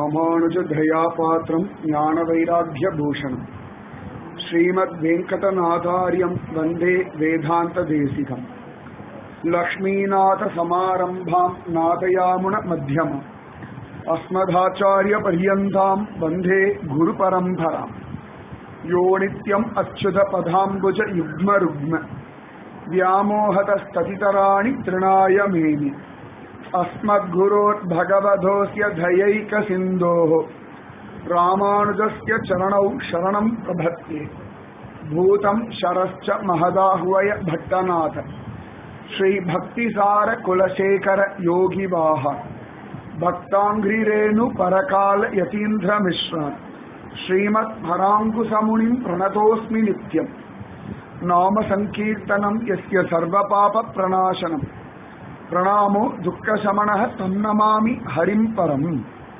ராமானுஜதயாபாத்திரம் ஞானவைராக்கியபூஷணம் ஸ்ரீமத்வேங்கடநாதாரியம் வந்தே வேதாந்ததேசிகம் லக்ஷ்மீநாதசமாரம்பாம் நாதயாமுன மத்தியமம் अस्मदाचार्यपर्यन्ताम् वन्दे गुरुपरम्पराम् यो नित्यम् अच्युतपदाम्बुज युग्मरुग्म व्यामोहतस्ततितराणि तृणाय मेनि अस्मद्गुरोर्भगवधोऽस्य धयैकसिन्धोः रामानुजस्य चरणौ शरणम् प्रभत्ये भूतम् शरश्च महदाह्वय भट्टनाथ श्रीभक्तिसारकुलशेखर योगिवाह भक्ताङ्घ्रिरेणु परकाल यतीन्द्रमिश्रान् श्रीमत् हराङ्कुशमुनिम् प्रणतोऽस्मि नित्यम् नाम सङ्कीर्तनम् यस्य सर्वपापप्रणाशनम् प्रणामो दुःखशमनः तं नमामि हरिम् परम्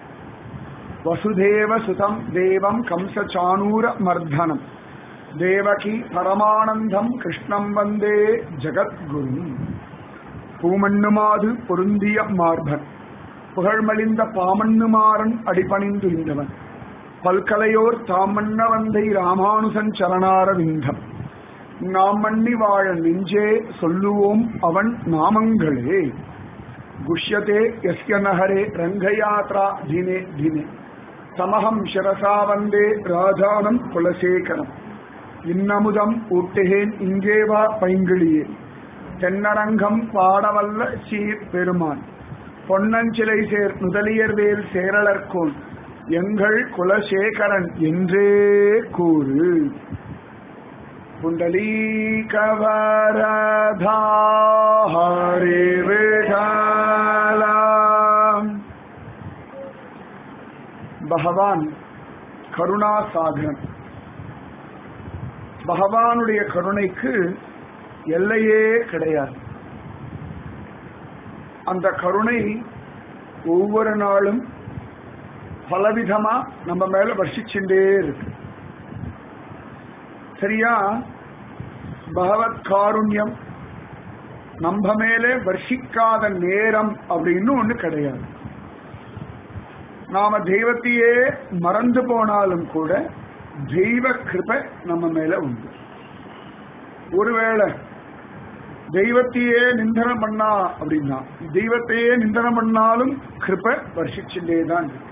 वसुदेवसुतम् देवम् कंसचाणूरमर्धनम् देवकी परमानन्दम् कृष्णम् वन्दे जगद्गुरुम् பூமண்ணுமாது பொருந்திய மார்பன் புகழ்மலிந்த பாமண்ணுமாறன் அடிபணிந்துரிந்தவன் பல்கலையோர் தாமண்ண வந்தை ராமானுசன் சரணாரவிந்தம் நாம் மண்ணி வாழ நெஞ்சே சொல்லுவோம் அவன் நாமங்களே குஷ்யதே யஸ்ய நகரே ரங்கயாத்ரா தினே தினே தமகம் சிரசா வந்தே ராஜானம் குலசேகரம் இன்னமுதம் ஊட்டுகேன் இங்கே வா பைங்கிளியே தென்னரங்கம் பாடவல்ல சீர் பெருமான் பொன்னஞ்சிலை சேர் முதலியர்வேல் சேரலர்கோன் எங்கள் குலசேகரன் என்றே கூறு புண்டலீகவரதா ஹரி விடாலாம் பகவான் கருணா சாகரன் பகவானுடைய கருணைக்கு எல்லையே கிடையாது அந்த கருணை ஒவ்வொரு நாளும் பலவிதமா நம்ம மேல வர்ஷிச்சுட்டே இருக்கு சரியா பகவத் காருண்யம் நம்ம மேலே வர்ஷிக்காத நேரம் அப்படின்னு ஒண்ணு கிடையாது நாம தெய்வத்தையே மறந்து போனாலும் கூட தெய்வ கிருபை நம்ம மேல உண்டு ஒருவேளை தெய்வத்தையே நிந்தனம் பண்ணா அப்படின்னா தெய்வத்தையே நிந்தனம் பண்ணாலும் கிருப வருஷிச்சுட்டே தான் இருக்கு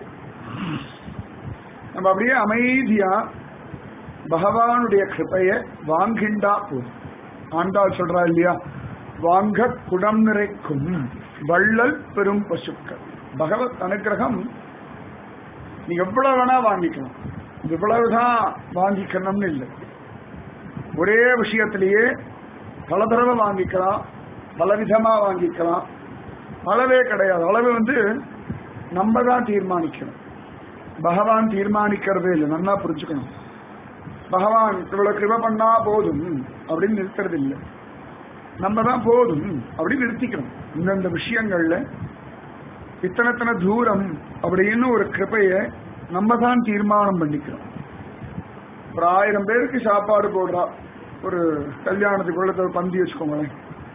நம்ம அப்படியே அமைதியா பகவானுடைய கிருப்பைய வாங்கிண்டா போதும் ஆண்டாள் சொல்றா இல்லையா வாங்க குடம் நிறைக்கும் வள்ளல் பெரும் பசுக்கள் பகவத் அனுகிரகம் நீ எவ்வளவு வேணா வாங்கிக்கலாம் இவ்வளவுதான் வாங்கிக்கணும்னு இல்லை ஒரே விஷயத்திலேயே பல தடவை வாங்கிக்கலாம் பலவிதமா வாங்கிக்கலாம் அளவே கிடையாது அளவு வந்து நம்ம தான் தீர்மானிக்கணும் பகவான் தீர்மானிக்கிறதே இல்லை நல்லா புரிஞ்சுக்கணும் பகவான் இவ்வளவு கிருப பண்ணா போதும் அப்படின்னு நிறுத்துறது இல்லை நம்ம தான் போதும் அப்படின்னு நிறுத்திக்கணும் இந்தந்த விஷயங்கள்ல இத்தனை தூரம் அப்படின்னு ஒரு கிருப்பைய நம்ம தான் தீர்மானம் பண்ணிக்கிறோம் ஒரு ஆயிரம் பேருக்கு சாப்பாடு போடுறா ஒரு கல்யாணத்துக்குள்ள ஒரு பந்தி வச்சுக்கோங்களேன்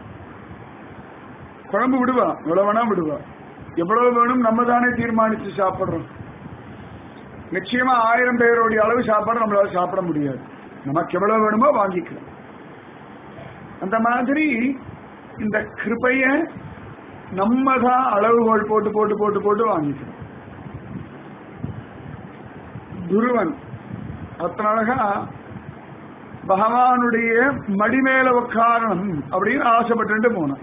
குழம்பு விடுவா எவ்வளவு வேணா விடுவா எவ்வளவு வேணும் நம்ம தானே தீர்மானிச்சு சாப்பிடுறோம் நிச்சயமா ஆயிரம் பேருடைய அளவு சாப்பாடு நம்மளால சாப்பிட முடியாது நமக்கு எவ்வளவு வேணுமோ வாங்கிக்கலாம் அந்த மாதிரி இந்த கிருப்பைய நம்ம தான் அளவுகோல் போட்டு போட்டு போட்டு போட்டு வாங்கிக்கணும் துருவன் அத்தனை அழகா பகவானுடைய மடிமேல உட்காரணும் அப்படின்னு ஆசைப்பட்டு போனான்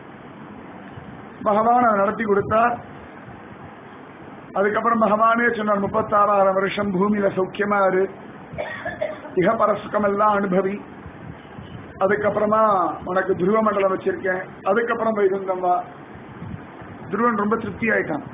பகவான் அதை நடத்தி கொடுத்தார் அதுக்கப்புறம் பகவானே சொன்னார் முப்பத்தாறாயிரம் வருஷம் பூமியில சௌக்கியமா இரு இக பரசுக்கம் எல்லாம் அனுபவி அதுக்கப்புறமா உனக்கு துருவ மண்டலம் வச்சிருக்கேன் அதுக்கப்புறம் வைகுந்தம் வா துருவன் ரொம்ப திருப்தி ஆயிட்டான்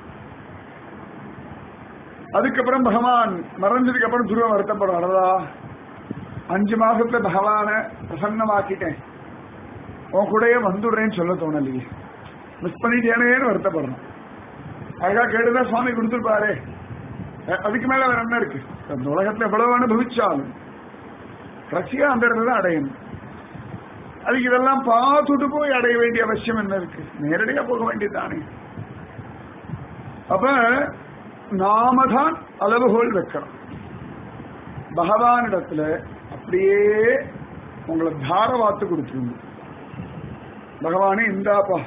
அதுக்கப்புறம் பகவான் மறைஞ்சதுக்கு அப்புறம் துருவம் வருத்தப்படுறான் அடதா அஞ்சு மாசத்துல பகவான பிரசன்னமாக்கிட்டேன் உன் கூடயே வந்துடுறேன்னு சொல்ல தோணலையே மிஸ் பண்ணிட்டேனேன்னு வருத்தப்படுறான் அழகா கேட்டுதான் சுவாமி கொடுத்துருப்பாரு அதுக்கு மேல வேற என்ன இருக்கு அந்த உலகத்துல எவ்வளவு அனுபவிச்சாலும் கடைசியா அந்த இடத்துல தான் அடையணும் அதுக்கு இதெல்லாம் பார்த்துட்டு போய் அடைய வேண்டிய அவசியம் என்ன இருக்கு நேரடியா போக வேண்டியதுதானே அப்ப நாம தான் அளவுகோல் வைக்கிறோம் பகவானிடத்துல அப்படியே உங்களை தாரவாத்து கொடுத்துருங்க பகவானே இந்தாப்பா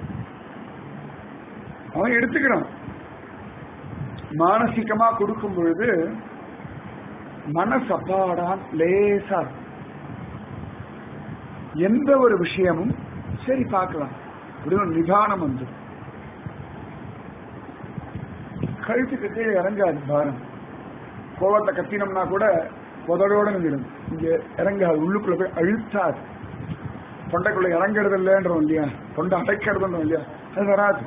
அவன் எடுத்துக்கிறான் மானசிகமா கொடுக்கும் பொழுது மனசப்பாடான் லேசா இருக்கும். எந்த ஒரு விஷயமும் சரி பார்க்கலாம் இப்படி ஒரு நிதானம் வந்து கழுத்துக்கிட்டே இறங்காது பாரம் கோவத்தை கத்தினோம்னா கூட உதடோட நின்றுடும் இங்க இறங்காது உள்ளுக்குள்ள போய் அழுத்தாது தொண்டைக்குள்ள இறங்குறது இல்லைன்றோம் இல்லையா தொண்டை அடைக்கிறதுன்றோம் இல்லையா அது வராது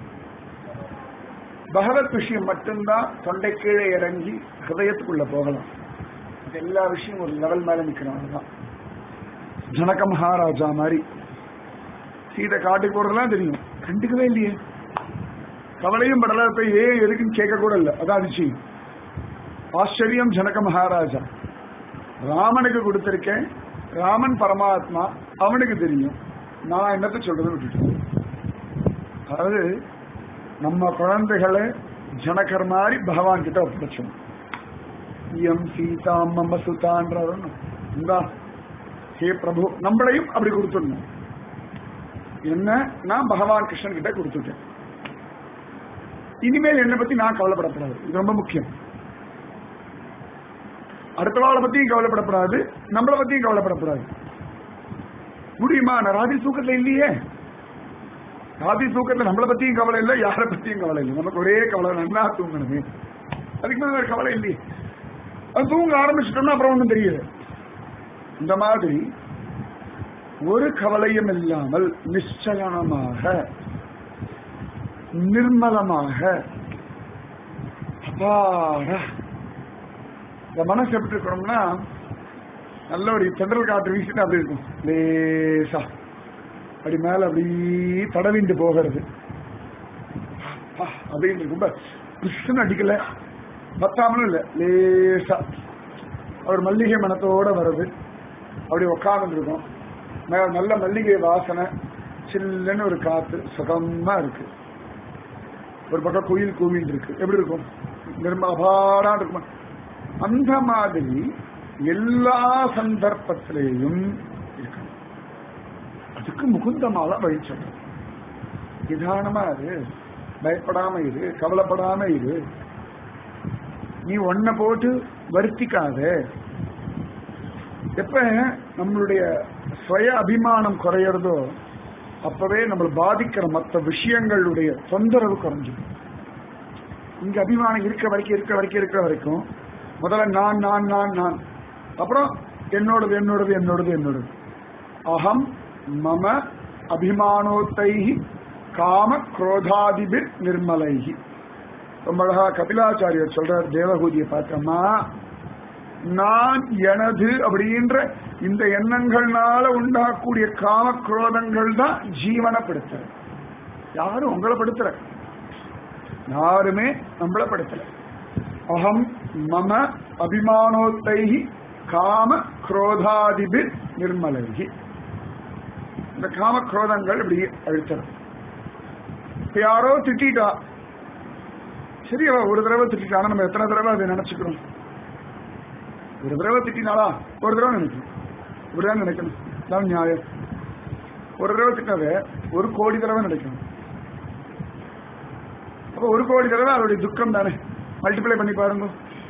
பகவத் விஷயம் மட்டும்தான் தொண்டை கீழே இறங்கி ஹிருதயத்துக்குள்ள போகலாம் இது எல்லா விஷயம் ஒரு லெவல் மேல நிக்கணும் அதுதான் ஜனக மகாராஜா மாதிரி சீதை காட்டுக்கு போறதெல்லாம் தெரியும் கண்டுக்கவே இல்லையே கவலையும் படல போய் ஏன் எதுக்குன்னு கேட்க கூட இல்லை அதான் அதிசயம் ஆச்சரியம் ஜனக மகாராஜா ராமனுக்கு கொடுத்திருக்கேன் ராமன் பரமாத்மா அவனுக்கு தெரியும் நான் என்னத்த சொல்றது விட்டுட்டேன் அதாவது நம்ம குழந்தைகளை ஜனகர் மாதிரி பகவான் கிட்ட ஒப்படைச்சோம் எம் சீதா மம்ம சுதான்றவன் இந்தா ஹே பிரபு நம்மளையும் அப்படி கொடுத்துடணும் என்ன நான் பகவான் கிருஷ்ணன் கிட்ட கொடுத்துட்டேன் இனிமேல் என்னை பத்தி நான் கவலைப்படப்படாது இது ரொம்ப முக்கியம் அடுத்தவாளை பத்தியும் கவலைப்படப்படாது நம்மளை பத்தியும் கவலைப்படப்படாது முடியுமா நான் ராத்திரி தூக்கத்துல இல்லையே ராத்திரி தூக்கத்துல நம்மளை பத்தியும் கவலை இல்லை யாரை பத்தியும் கவலை இல்லை நமக்கு ஒரே கவலை நன்னா தூங்கணுமே அதுக்கு மேல வேற கவலை இல்லையே அது தூங்க ஆரம்பிச்சிட்டோம்னா அப்புறம் ஒண்ணும் தெரியுது இந்த மாதிரி ஒரு கவலையும் இல்லாமல் நிச்சலனமாக நிர்மலமாக அப்பாடா இந்த மனசு எப்படி இருக்கணும்னா நல்ல ஒரு தென்றல் காற்று வீசிட்டு அப்படி இருக்கும் லேசா அப்படி மேல அப்படி தடவிண்டு போகிறது அப்பா, அப்படின்னு ரொம்ப பிசுன்னு அடிக்கல பத்தாமலும் இல்ல லேசா அவர் மல்லிகை மனத்தோட வருது அப்படி உட்கார்ந்து இருக்கும் மேல நல்ல மல்லிகை வாசனை சில்லுன்னு ஒரு காத்து சுகமா இருக்கு ஒரு பக்கம் குயில் கூவின்னு இருக்கு எப்படி இருக்கும் நிர்ம அபாரா இருக்குமா அந்த மாதிரி எல்லா சந்தர்ப்பத்திலேயும் இருக்கணும் அதுக்கு முகுந்தமால வழி சொல்றோம் நிதானமா இரு பயப்படாம இரு கவலைப்படாம இரு நீ ஒன்ன போட்டு வருத்திக்காத எப்ப நம்மளுடைய சுய அபிமானம் குறையறதோ அப்பவே நம்மளை பாதிக்கிற மற்ற விஷயங்களுடைய தொந்தரவு குறைஞ்சிடும் இங்க அபிமானம் இருக்க வரைக்கும் இருக்க வரைக்கும் இருக்கிற வரைக்கும் முதல்ல நான் நான் நான் நான் அப்புறம் என்னோடது என்னோடது என்னோடது என்னோடது அகம் மம அபிமானோத்தைஹி காம குரோதாதிபிர் நிர்மலைஹி ரொம்ப அழகா கபிலாச்சாரியர் சொல்றார் தேவகூதியை பார்த்தோம்னா நான் எனது அப்படின்ற இந்த எண்ணங்கள்னால உண்டாகக்கூடிய காம குரோதங்கள் தான் ஜீவனப்படுத்துற யாரும் உங்களை படுத்துற யாருமே நம்மள படுத்தல அகம் மம அபிமானோத்தைஹி காம குரோதாதிபிர் நிர்மலைஹி இந்த காம குரோதங்கள் இப்படி அழுத்தணும் இப்ப யாரோ திட்டா சரி அவ ஒரு தடவை திட்டானா நம்ம எத்தனை தடவை அதை நினைச்சுக்கிறோம் ஒரு தடவை திட்டினாளா ஒரு தடவை நினைக்கணும் இப்படிதான் நினைக்கணும் தான் நியாயம் ஒரு தடவை திட்டாவே ஒரு கோடி தடவை நினைக்கணும் அப்ப ஒரு கோடி தடவை அவருடைய துக்கம் தானே மல்டிப்ளை பண்ணி பாருங்க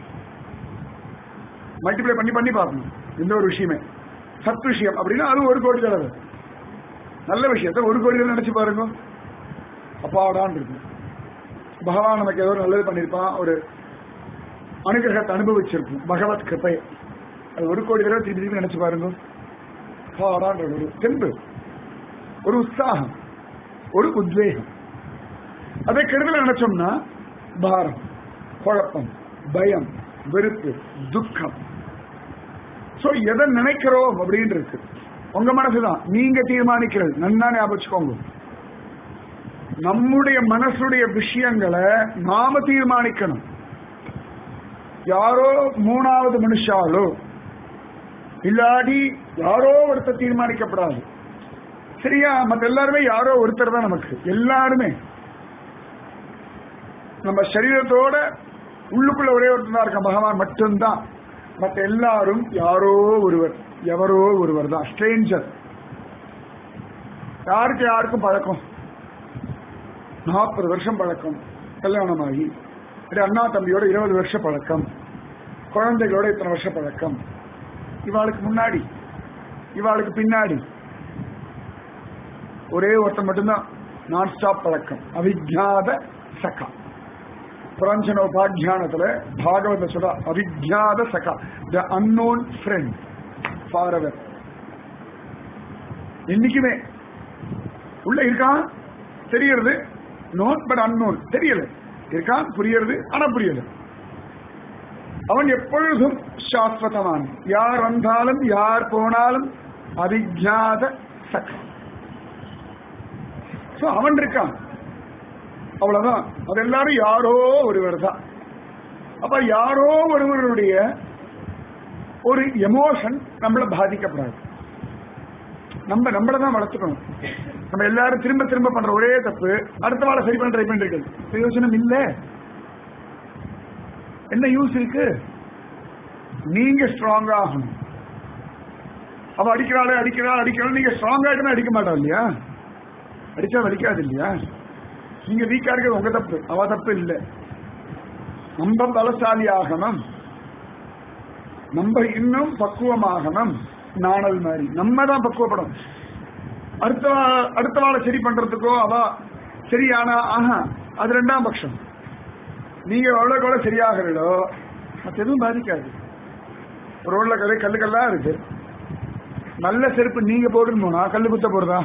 மல்டிப்ளை பண்ணி பண்ணி பார்க்கணும் இந்த ஒரு விஷயமே சத் விஷயம் அப்படின்னா அது ஒரு கோடி தடவை நல்ல விஷயத்த ஒரு கோடி தடவை நினைச்சு பாருங்க அப்பாடான் இருக்கும் பகவான் நமக்கு ஏதோ நல்லது பண்ணியிருப்பான் ஒரு அனுகிரகத்தை அனுபவிச்சிருக்கும் பகவத் கிருப்பை அது ஒரு கோடி தடவை திருப்பி திருப்பி நினைச்சு பாருங்க அப்பாடான்ற ஒரு தெம்பு ஒரு உற்சாகம் ஒரு உத்வேகம் அதே கெடுதல நினைச்சோம்னா பாரம் குழப்பம் பயம் வெறுப்பு துக்கம் சோ எதை நினைக்கிறோம் அப்படின்னு இருக்கு உங்க மனசுதான் நீங்க தீர்மானிக்கிறது நன்னா ஞாபகம் வச்சுக்கோங்க நம்முடைய மனசுடைய விஷயங்களை நாம தீர்மானிக்கணும் யாரோ மூணாவது மனுஷாலோ இல்லாடி யாரோ ஒருத்தர் தீர்மானிக்கப்படாது சரியா மத்த எல்லாருமே யாரோ ஒருத்தர் தான் நமக்கு எல்லாருமே நம்ம சரீரத்தோட உள்ளுக்குள்ள ஒரே ஒருத்தன் தான் இருக்கான் பகவான் மட்டும்தான் மற்ற எல்லாரும் யாரோ ஒருவர் எவரோ ஒருவர் தான் ஸ்ட்ரேஞ்சர் யாருக்கு யாருக்கும் பழக்கம் நாற்பது வருஷம் பழக்கம் கல்யாணமாகி இப்படி அண்ணா தம்பியோட இருபது வருஷம் பழக்கம் குழந்தைகளோட இத்தனை வருஷம் பழக்கம் இவாளுக்கு முன்னாடி இவாளுக்கு பின்னாடி ஒரே ஒருத்தன் மட்டும்தான் நான் ஸ்டாப் பழக்கம் அவிஜாத சகா புராஞ்சனோபாக்கியானத்துல பாகவத சொல்ற அவிஜாத சகா த அன்னோன் ஃப்ரெண்ட் ஃபார் அவர் என்னைக்குமே உள்ள இருக்கான் தெரியறது நோன் பட் அன்னோன் தெரியல இருக்கான் புரியறது ஆனா புரியல அவன் எப்பொழுதும் சாஸ்வதமான் யார் வந்தாலும் யார் போனாலும் அவிஜாத சகா So, அவன் இருக்கான் அவ்வளவுதான் அது எல்லாரும் யாரோ ஒருவர் தான் அப்ப யாரோ ஒருவருடைய ஒரு எமோஷன் நம்மள பாதிக்கப்படாது நம்ம நம்மள தான் வளர்த்துக்கணும் நம்ம எல்லாரும் திரும்ப திரும்ப பண்ற ஒரே தப்பு அடுத்த வாழை சரி பண்ண ட்ரை பண்றீங்க பிரயோஜனம் இல்ல என்ன யூஸ் இருக்கு நீங்க ஸ்ட்ராங் ஆகணும் அவ அடிக்கிறாள் அடிக்கிறாள் அடிக்கிறாள் நீங்க ஸ்ட்ராங் ஆகிட்டு அடிக்க மாட்டோம் இல்லையா அடிச்சா வலிக்காது இல்லையா நீங்க வீக்கா இருக்கிறது உங்க தப்பு அவ தப்பு இல்ல நம்ம பலசாலி ஆகணும் நம்ம இன்னும் பக்குவமாகணும் நாணல் மாதிரி நம்ம தான் பக்குவப்படும் அடுத்த வா- அடுத்த வாழை சரி பண்றதுக்கோ அவ சரியானா ஆஹா அது ரெண்டாம் பட்சம் நீங்க எவ்வளவு கூட சரியாகிறீங்களோ மற்ற எதுவும் பாதிக்காது ரோட்ல கதை கல்லு கல்லா இருக்கு நல்ல செருப்பு நீங்க போட்டுன்னு போனா கல்லு குத்த போறதா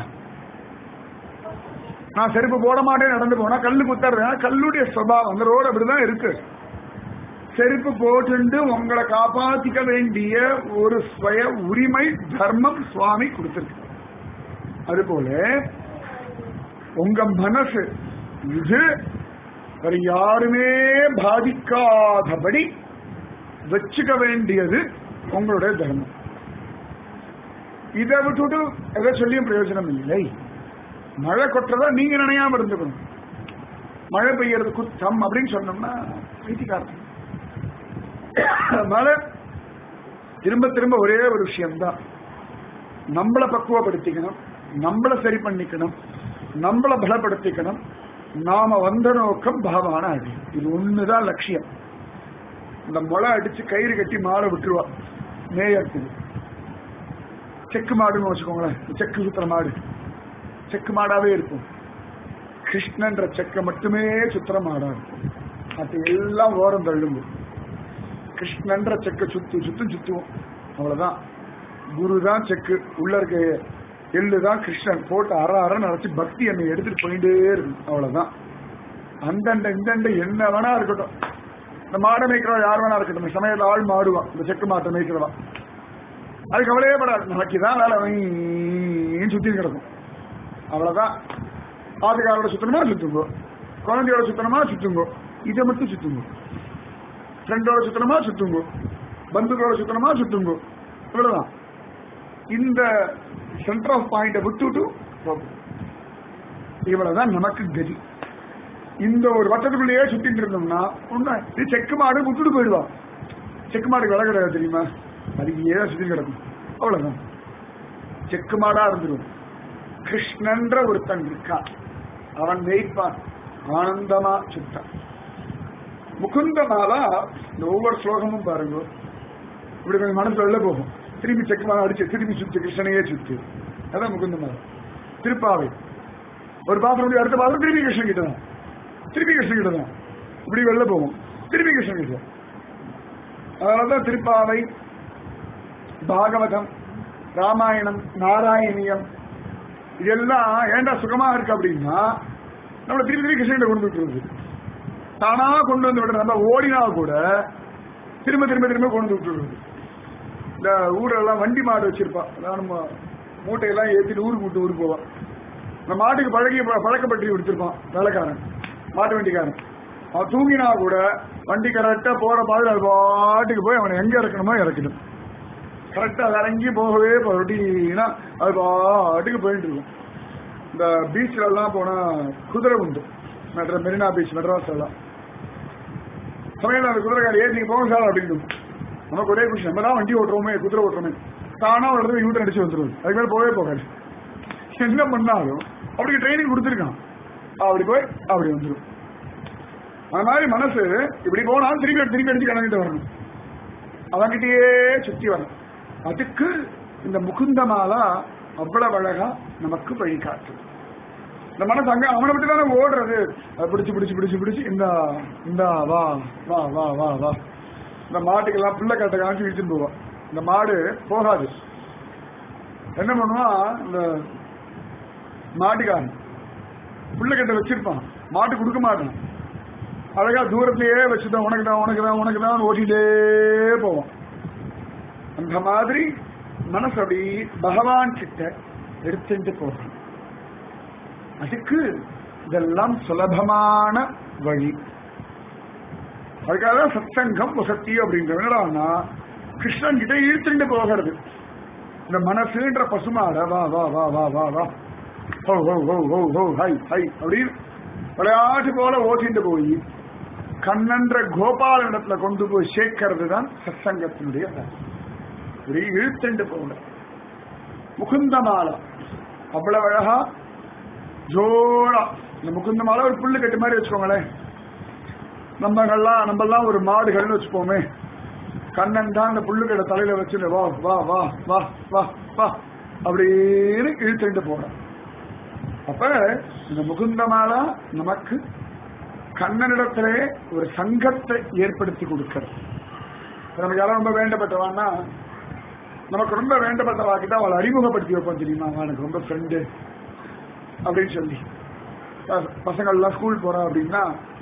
நான் செருப்பு போட மாட்டேன் நடந்து போனா கல்லு குத்துறேன் கல்லுடைய சுபாவம் அந்த ரோடு அப்படிதான் இருக்கு செருப்பு போட்டுண்டு உங்களை காப்பாத்திக்க வேண்டிய ஒரு ஸ்வய உரிமை தர்மம் சுவாமி கொடுத்திருக்கு அதுபோல உங்க மனசு இது வேற யாருமே பாதிக்காதபடி வச்சுக்க வேண்டியது உங்களுடைய தர்மம் இதை விட்டுட்டு எதை சொல்லியும் பிரயோஜனம் இல்லை மழை கொட்டுறதா நீங்க நினையாம இருந்துக்கணும் மழை பெய்யறது குத்தம் அப்படின்னு சொன்னோம்னா வீட்டுக்காரன் மழை திரும்ப திரும்ப ஒரே ஒரு விஷயம்தான் நம்மளை பக்குவப்படுத்திக்கணும் நம்மளை சரி பண்ணிக்கணும் நம்மளை பலப்படுத்திக்கணும் நாம வந்த நோக்கம் பகவான அடி இது ஒண்ணுதான் லட்சியம் இந்த முளை அடிச்சு கயிறு கட்டி மாடை விட்டுருவா மேயறதுக்கு செக்கு மாடுன்னு வச்சுக்கோங்களேன் செக்கு சுத்துற மாடு செக்கு மாடாவே இருக்கும் கிருஷ்ணன்ற செக்க மட்டுமே சுத்திர மாடா இருக்கும் மற்ற எல்லாம் ஓரம் தள்ளுங்க கிருஷ்ணன்ற செக்க சுத்து சுத்தும் சுத்துவோம் அவ்வளவுதான் குரு தான் செக்கு உள்ள இருக்க எள்ளு தான் கிருஷ்ணன் போட்டு அற அற நினைச்சு பக்தி என்னை எடுத்துட்டு போயிட்டே இருக்கும் அவ்வளவுதான் அந்தண்ட இந்தண்ட என்ன வேணா இருக்கட்டும் இந்த மாடை மேய்க்கிறவா யார் வேணா இருக்கட்டும் இந்த சமயத்துல ஆள் மாடுவான் இந்த செக்கு மாட்டை மேய்க்கிறவா அது கவலையே படாது நமக்கு தான் வேலை வைன்னு சுத்தி கிடக்கும் அவ்வளவுதான் ஆதிகாரோட சுத்தணுமா சுத்துங்கோ குழந்தையோட சுத்தணுமா சுத்துங்கோ இதை மட்டும் சுத்துங்கோ ஃப்ரெண்டோட சுத்தணுமா சுத்துங்கோ பந்துக்களோட சுத்தணுமா சுத்துங்கோ இவ்வளவுதான் இந்த சென்டர் ஆஃப் பாயிண்ட விட்டுட்டு போகும் இவ்வளவுதான் நமக்கு கதி இந்த ஒரு வட்டத்துக்குள்ளேயே சுத்திட்டு இருந்தோம்னா ஒண்ணு இது செக்கு மாடு விட்டுட்டு போயிடுவா செக்கு மாடு விலை கிடையாது தெரியுமா அது ஏன் சுத்தி கிடக்கும் அவ்வளவுதான் செக்கு மாடா இருந்துடும் கிருஷ்ணன்ற ஒருத்தன் இருக்கான் அவன் வெயிப்பான் ஆனந்தமா சுத்தான் முகுந்த மாலா இந்த ஒவ்வொரு ஸ்லோகமும் பாருங்க இப்படி கொஞ்சம் மனசுல உள்ள போகும் திரும்பி செக்கு மாலா அடிச்சு திரும்பி சுத்து கிருஷ்ணனையே சுத்து அதான் முகுந்த மாலா திருப்பாவை ஒரு பாத்திரம் முடியும் அடுத்த பாத்திரம் திரும்பி கிருஷ்ணன் கிட்ட தான் திருப்பி கிருஷ்ணன் கிட்ட தான் இப்படி வெளில போகும் திருப்பி கிருஷ்ணன் கிட்ட அதனாலதான் திருப்பாவை பாகவதம் ராமாயணம் நாராயணியம் இதெல்லாம் ஏன்டா சுகமா இருக்கு அப்படின்னா நம்மள திருப்பி திருப்பி கிருஷ்ணன் கொண்டு விட்டுருது தானா கொண்டு வந்து விடுற நம்ம ஓடினா கூட திரும்ப திரும்ப திரும்ப கொண்டு விட்டுருது இந்த ஊரெல்லாம் வண்டி மாடு வச்சிருப்பா அதான் நம்ம மூட்டையெல்லாம் ஏத்திட்டு ஊருக்கு விட்டு ஊருக்கு போவான் இந்த மாட்டுக்கு பழகி பழக்கப்பட்டி கொடுத்துருப்பான் வேலைக்காரன் மாட்டு வண்டிக்காரன் அவன் தூங்கினா கூட வண்டி கரெக்டா போற பாடு அது பாட்டுக்கு போய் அவனை எங்க இறக்கணுமோ இறக்கணும் கரெக்டா அது இறங்கி போகவே ரொட்டீனா அது பாட்டுக்கு போயிட்டு இருக்கும் இந்த பீச்ல எல்லாம் போனா குதிரை உண்டு மெட்ரா மெரினா பீச் மெட்ராஸ் எல்லாம் சமயம் அந்த குதிரைக்காரி ஏறி நீங்க போங்க சார் அப்படின்னு நமக்கு ஒரே விஷயம் நம்ம தான் வண்டி ஓட்டுறோமே குதிரை ஓட்டுறோமே தானா ஒரு இடத்துல யூட்டன் அடிச்சு வந்துருவது அதுக்கு மேல போகவே போகாது என்ன பண்ணாலும் அப்படி ட்ரைனிங் கொடுத்துருக்கான் அப்படி போய் அப்படி வந்துடும் அந்த மாதிரி மனசு இப்படி போனாலும் திரும்பி திரும்பி அடிச்சு கிளம்பிட்டு வரணும் அவன்கிட்டயே சுத்தி வரணும் அதுக்கு இந்த முகுந்த மாலா அவ்வளவு அழகா நமக்கு வழிகாட்டு இந்த மனசு அங்க அவனை விட்டு தானே ஓடுறது அதை பிடிச்சு பிடிச்சு பிடிச்சு பிடிச்சு இந்த இந்த வா வா வா வா வா இந்த மாட்டுக்கெல்லாம் புள்ள கட்ட காமிச்சு இழுத்துட்டு போவான் இந்த மாடு போகாது என்ன பண்ணுவான் இந்த மாட்டுக்காரன் புள்ளக்கட்டை வச்சிருப்பான் மாட்டு கொடுக்க மாட்டான் அழகா தூரத்திலேயே வச்சுதான் உனக்கு தான் உனக்கு தான் உனக்கு தான் ஓட்டிட்டே போவான் அந்த மாதிரி மனசு அப்படி பகவான் கிட்ட எடுத்துட்டு போகணும் அதுக்கு இதெல்லாம் சுலபமான வழி அதுக்காக தான் சத்சங்கம் வசத்தி அப்படின்ற என்னடான்னா கிருஷ்ணன் கிட்ட இழுத்துட்டு போகிறது இந்த மனசுன்ற பசுமாட வா வா வா வா வா வா ஹோ ஹோ ஹோ ஹோ ஹோ ஹை ஹை அப்படின்னு விளையாட்டு போல ஓட்டிட்டு போய் கண்ணன்ற கோபாலனிடத்துல கொண்டு போய் சேர்க்கிறது தான் சத்சங்கத்தினுடைய வேலை. இப்படி இழுத்துண்டு போகணும் முகுந்த மாலா அவ்வளவு அழகா ஜோரா இந்த முகுந்த மாலை ஒரு புல்லு கட்டு மாதிரி வச்சுக்கோங்களேன் நம்மகள்லாம் நம்மெல்லாம் ஒரு மாடுகள்னு வச்சுப்போமே கண்ணன் தான் அந்த புல்லுக்கடை தலையில வச்சுட்டு வா வா வா வா வா வா அப்படின்னு இழுத்துட்டு போறோம் அப்ப இந்த முகுந்தமாலா நமக்கு கண்ணனிடத்திலே ஒரு சங்கத்தை ஏற்படுத்தி கொடுக்கிறது நமக்கு யாரும் ரொம்ப வேண்டப்பட்டவான்னா நமக்கு ரொம்ப வேண்டப்பட்டவா கிட்ட அவளை அறிமுகப்படுத்தி வைப்போம் தெரியுமா அவன் எனக்கு ரொம்ப ஃப்ரெண்டு அப்படின்னு சொல்லி ப- பசங்கள்லாம் ஸ்கூல் போறா அப்படின்னா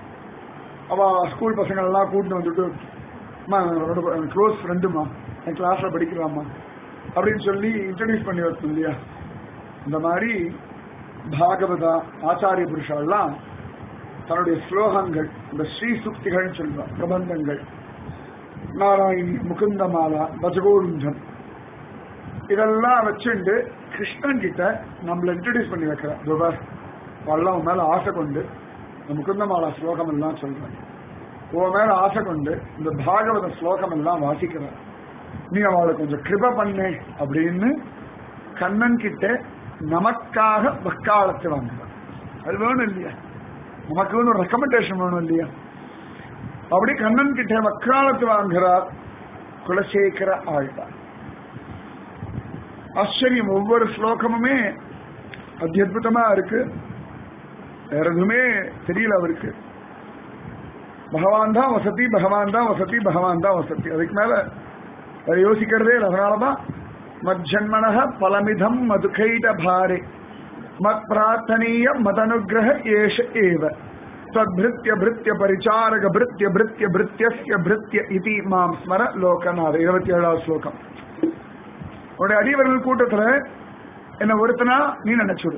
அவ ஸ்கூல் பசங்கள்லாம் கூட்டிட்டு வந்துட்டு அம்மா க்ளோஸ் ஃப்ரெண்டுமா என் கிளாஸ்ல படிக்கிறாம்மா அப்படின்னு சொல்லி இன்ட்ரடியூஸ் பண்ணி வைப்போம் இல்லையா இந்த மாதிரி பாகவதா ஆச்சாரிய புருஷாலாம் தன்னுடைய ஸ்லோகங்கள் இந்த ஸ்ரீ சுக்திகள் சொல்லுவா பிரபந்தங்கள் நாராயணி முகுந்தமாலா பஜகோவிந்தம் இதெல்லாம் வச்சுண்டு கிருஷ்ணன் கிட்ட நம்மள இன்ட்ரடியூஸ் பண்ணி வைக்கிறார் துபார் வல்லம் மேல ஆசை கொண்டு இந்த முகுந்தமாலா ஸ்லோகம் எல்லாம் சொல்றேன் உன் மேல ஆசை கொண்டு இந்த பாகவத ஸ்லோகம் எல்லாம் வாசிக்கிறார் நீ அவளை கொஞ்சம் கிருப பண்ணு அப்படின்னு கண்ணன் கிட்ட நமக்காக வக்காலத்து வாங்குறார் அது வேணும் இல்லையா நமக்கு வந்து ஒரு ரெக்கமெண்டேஷன் வேணும் இல்லையா அப்படி கண்ணன் கிட்ட வக்காலத்து வாங்குறார் குலசேகர ஆழ்வார் ஆச்சரியம் ஒவ்வொரு ஸ்லோகமுமே அத்தியுதமா இருக்கு வேற எதுவுமே தெரியல அவருக்கு பகவான் தான் வசதி பகவான் தான் வசதி பகவான் தான் வசதி அதுக்கு மேல வேற யோசிக்கிறதே இல்லை அதனாலதான் மஜ்ஜன்மனக பலமிதம் மதுகைட பாரே மத் பிரார்த்தனீய மதனுகிரக ஏஷ ஏவ தத்பிருத்திய பிருத்திய பரிச்சாரக பிருத்திய பிருத்திய பிருத்தியஸ்ய பிருத்திய இதி மாம் ஸ்மர லோகநாத இருபத்தி ஏழாவது ஸ்லோகம் உன்னுடைய அடியவர்கள் கூட்டத்துல என்ன ஒருத்தனா நீ நினைச்சுடு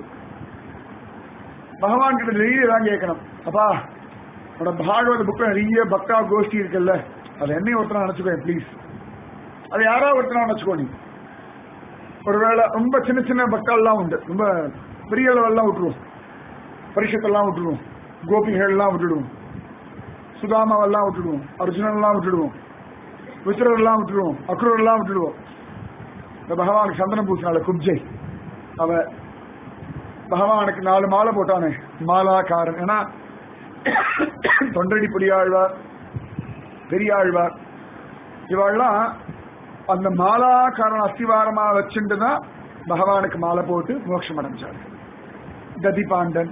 பகவான் கிட்ட நிறைய தான் கேட்கணும் அப்பா உன்னோட பாகவத புக்ல நிறைய பக்தா கோஷ்டி இருக்குல்ல அது என்னையும் ஒருத்தனா நினைச்சுக்கோ ப்ளீஸ் அது யாரோ ஒருத்தனா நினைச்சுக்கோ நீ ஒருவேளை ரொம்ப சின்ன சின்ன பக்தால்லாம் உண்டு ரொம்ப பெரிய லெவல்லாம் விட்டுருவோம் பரிஷத்தெல்லாம் விட்டுருவோம் கோபிகள்லாம் விட்டுடுவோம் சுதாமாவெல்லாம் விட்டுடுவோம் அர்ஜுனன்லாம் விட்டுடுவோம் விசிறர்லாம் விட்டுடுவோம் அக்ரூரெல்லாம் விட்டுடுவோம் இந்த பகவானுக்கு சந்தனம் பூசினால குப்ஜை அவ பகவானுக்கு நாலு மாலை போட்டானே மாலாக்காரன் ஏன்னா தொண்டடி புலியாழ்வார் பெரியாழ்வார் இவாள்லாம் அந்த மாலாக்காரன் அஸ்திவாரமா வச்சுட்டு தான் பகவானுக்கு மாலை போட்டு மோட்சம் அடைஞ்சார் ததிபாண்டன்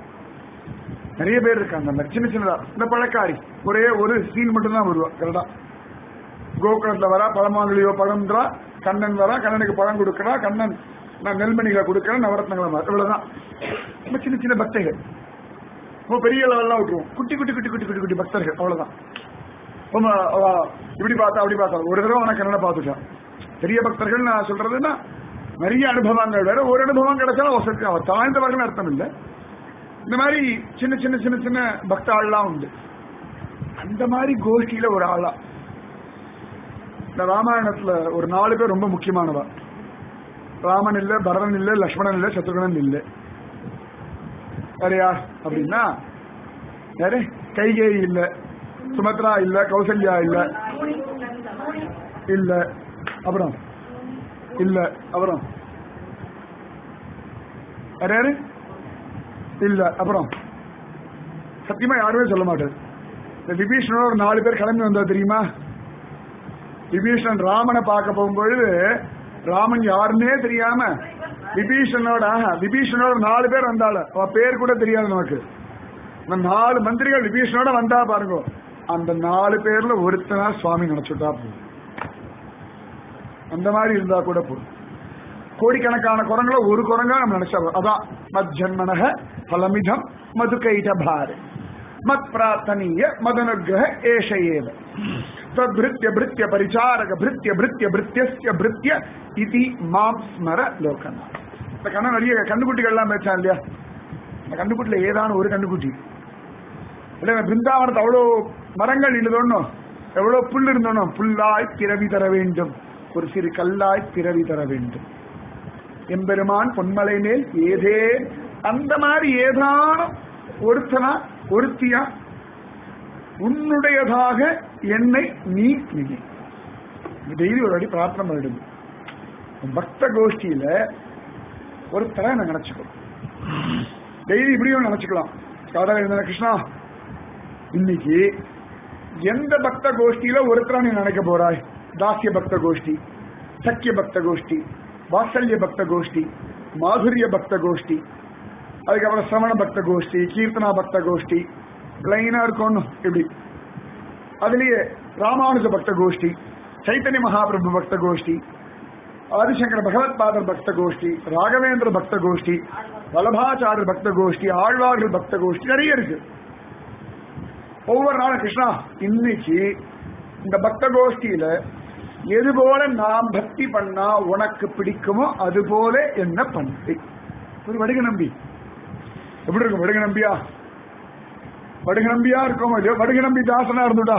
நிறைய பேர் இருக்காங்க அந்த சின்ன சின்னதா இந்த பழக்காரி ஒரே ஒரு சீன் மட்டும் தான் வருவா கரெக்டா கோகுலத்துல வரா பழமாங்கலியோ பழம்ன்றா கண்ணன் வரா கண்ணனுக்கு பழம் கொடுக்கறா கண்ணன் நான் நெல்மணிகளை கொடுக்கறேன் நவரத்னங்களை வர இவ்வளவுதான் ரொம்ப சின்ன சின்ன பக்தர்கள் ரொம்ப பெரிய லெவல்லாம் விட்டுருவோம் குட்டி குட்டி குட்டி குட்டி குட்டி குட்டி பக்தர்கள் அவ்வளவுதான் ரொம்ப அவ இப்படி பார்த்தா அப்படி பார்த்தா ஒரு தடவை அவனை கண்ணனை பார்த்துட்டான் பெரிய பக்தர்கள் நான் சொல்றதுன்னா நிறைய அனுபவங்கள் வேற ஒரு அனுபவம் கிடைச்சாலும் வசதி அவர் தாழ்ந்தவர்கள் அர்த்தம் இல்லை இந்த மாதிரி சின்ன சின்ன சின்ன சின்ன பக்த ஆள்லாம் உண்டு அந்த மாதிரி கோஷ்டியில ஒரு ஆளா இந்த ராமாயணத்துல ஒரு நாலு பேர் ரொம்ப முக்கியமானவா ராமன் இல்ல பரதன் இல்ல லக்ஷ்மணன் இல்ல சத்ருகனன் இல்ல வேற யார் அப்படின்னா யாரு கைகேயி இல்ல சுமத்ரா இல்ல கௌசல்யா இல்ல இல்ல அப்புறம் இல்ல அப்புறம் வேற யாரு இல்ல அப்புறம் சத்தியமா யாருமே சொல்ல மாட்டாரு இந்த விபீஷணோட ஒரு நாலு பேர் கிளம்பி வந்தா தெரியுமா விபீஷணன் ராமனை பார்க்க போகும்பொழுது ராமன் யாருன்னே தெரியாம விபீஷணோட ஆஹா, விபீஷணோட ஒரு நாலு பேர் வந்தாள் அவ பேர் கூட தெரியாது நமக்கு இந்த நாலு மந்திரிகள் விபீஷணோட வந்தா பாருங்க அந்த நாலு பேர்ல ஒருத்தனா சுவாமி நினைச்சுட்டா போதும் அந்த மாதிரி இருந்தா கூட போதும் கோடிக்கணக்கான குரங்களை ஒரு குரங்கா நம்ம நினைச்சா போதும். அதான் மத் ஜன்மனக பலமிதம் மது கைட பாரு மத் பிரார்த்தனீய மதனுகிரக ஏஷ ஏவ தத்பிருத்திய பிருத்திய பரிச்சாரக பிருத்திய பிருத்திய பிருத்தியஸ்ய பிருத்திய இதி மாம் ஸ்மர லோகனா இந்த கண்ணன் நிறைய கண்டுக்குட்டிகள்லாம் பேச்சான் இல்லையா இந்த கண்டுக்குட்டில ஏதான ஒரு கண்டுக்குட்டி இல்ல பிருந்தாவனத்து அவ்வளோ மரங்கள் இருந்தோன்னும் எவ்வளவு புல் இருந்தோன்னும் புல்லாய் பிறவி தர வேண்டும் ஒரு சிறு கல்லாய் பிறவி தர வேண்டும் எம்பெருமான் பொன்மலை மேல் ஏதே அந்த மாதிரி ஏதானும் ஒருத்தனா ஒருத்தியா உன்னுடையதாக என்னை நீ நினை டெய்லி ஒரு வாட்டி பிரார்த்தனை பண்ணிடுங்க உன் பக்த கோஷ்டியில ஒருத்தரை நான் நினைச்சுக்கோ டெய்லி இப்படியும் நினைச்சுக்கலாம் காதல இருந்த கிருஷ்ணா இன்னைக்கு எந்த பக்த கோஷ்டியில ஒருத்தரா நீ நினைக்க போறாய் தாசிய பக்த கோஷ்டி சக்கிய பக்த கோஷ்டி வாத்சல்ய பக்த கோஷ்டி மாதுரிய பக்த கோஷ்டி அதுக்கப்புறம் சிரவண பக்த கோஷ்டி கீர்த்தனா பக்த கோஷ்டி லைனா இருக்கணும் இப்படி அதுலயே ராமானுஜ பக்த கோஷ்டி சைத்தன்ய மகாபிரபு பக்த கோஷ்டி ஆதிசங்கர பகவத் பாதர் பக்த கோஷ்டி ராகவேந்திர பக்த கோஷ்டி வல்லபாச்சாரியர் பக்த கோஷ்டி ஆழ்வார்கள் பக்த கோஷ்டி நிறைய இருக்கு ஒவ்வொரு நாளும் கிருஷ்ணா இன்னைக்கு இந்த பக்த கோஷ்டியில எது போல நாம் பக்தி பண்ணா உனக்கு பிடிக்குமோ அது போல என்ன பண்ணு ஒரு வடுக நம்பி எப்படி இருக்கும் வடுக நம்பியா வடுக நம்பியா இருக்கோமோ இல்லையோ வடுக நம்பி தாசனா இருந்துடா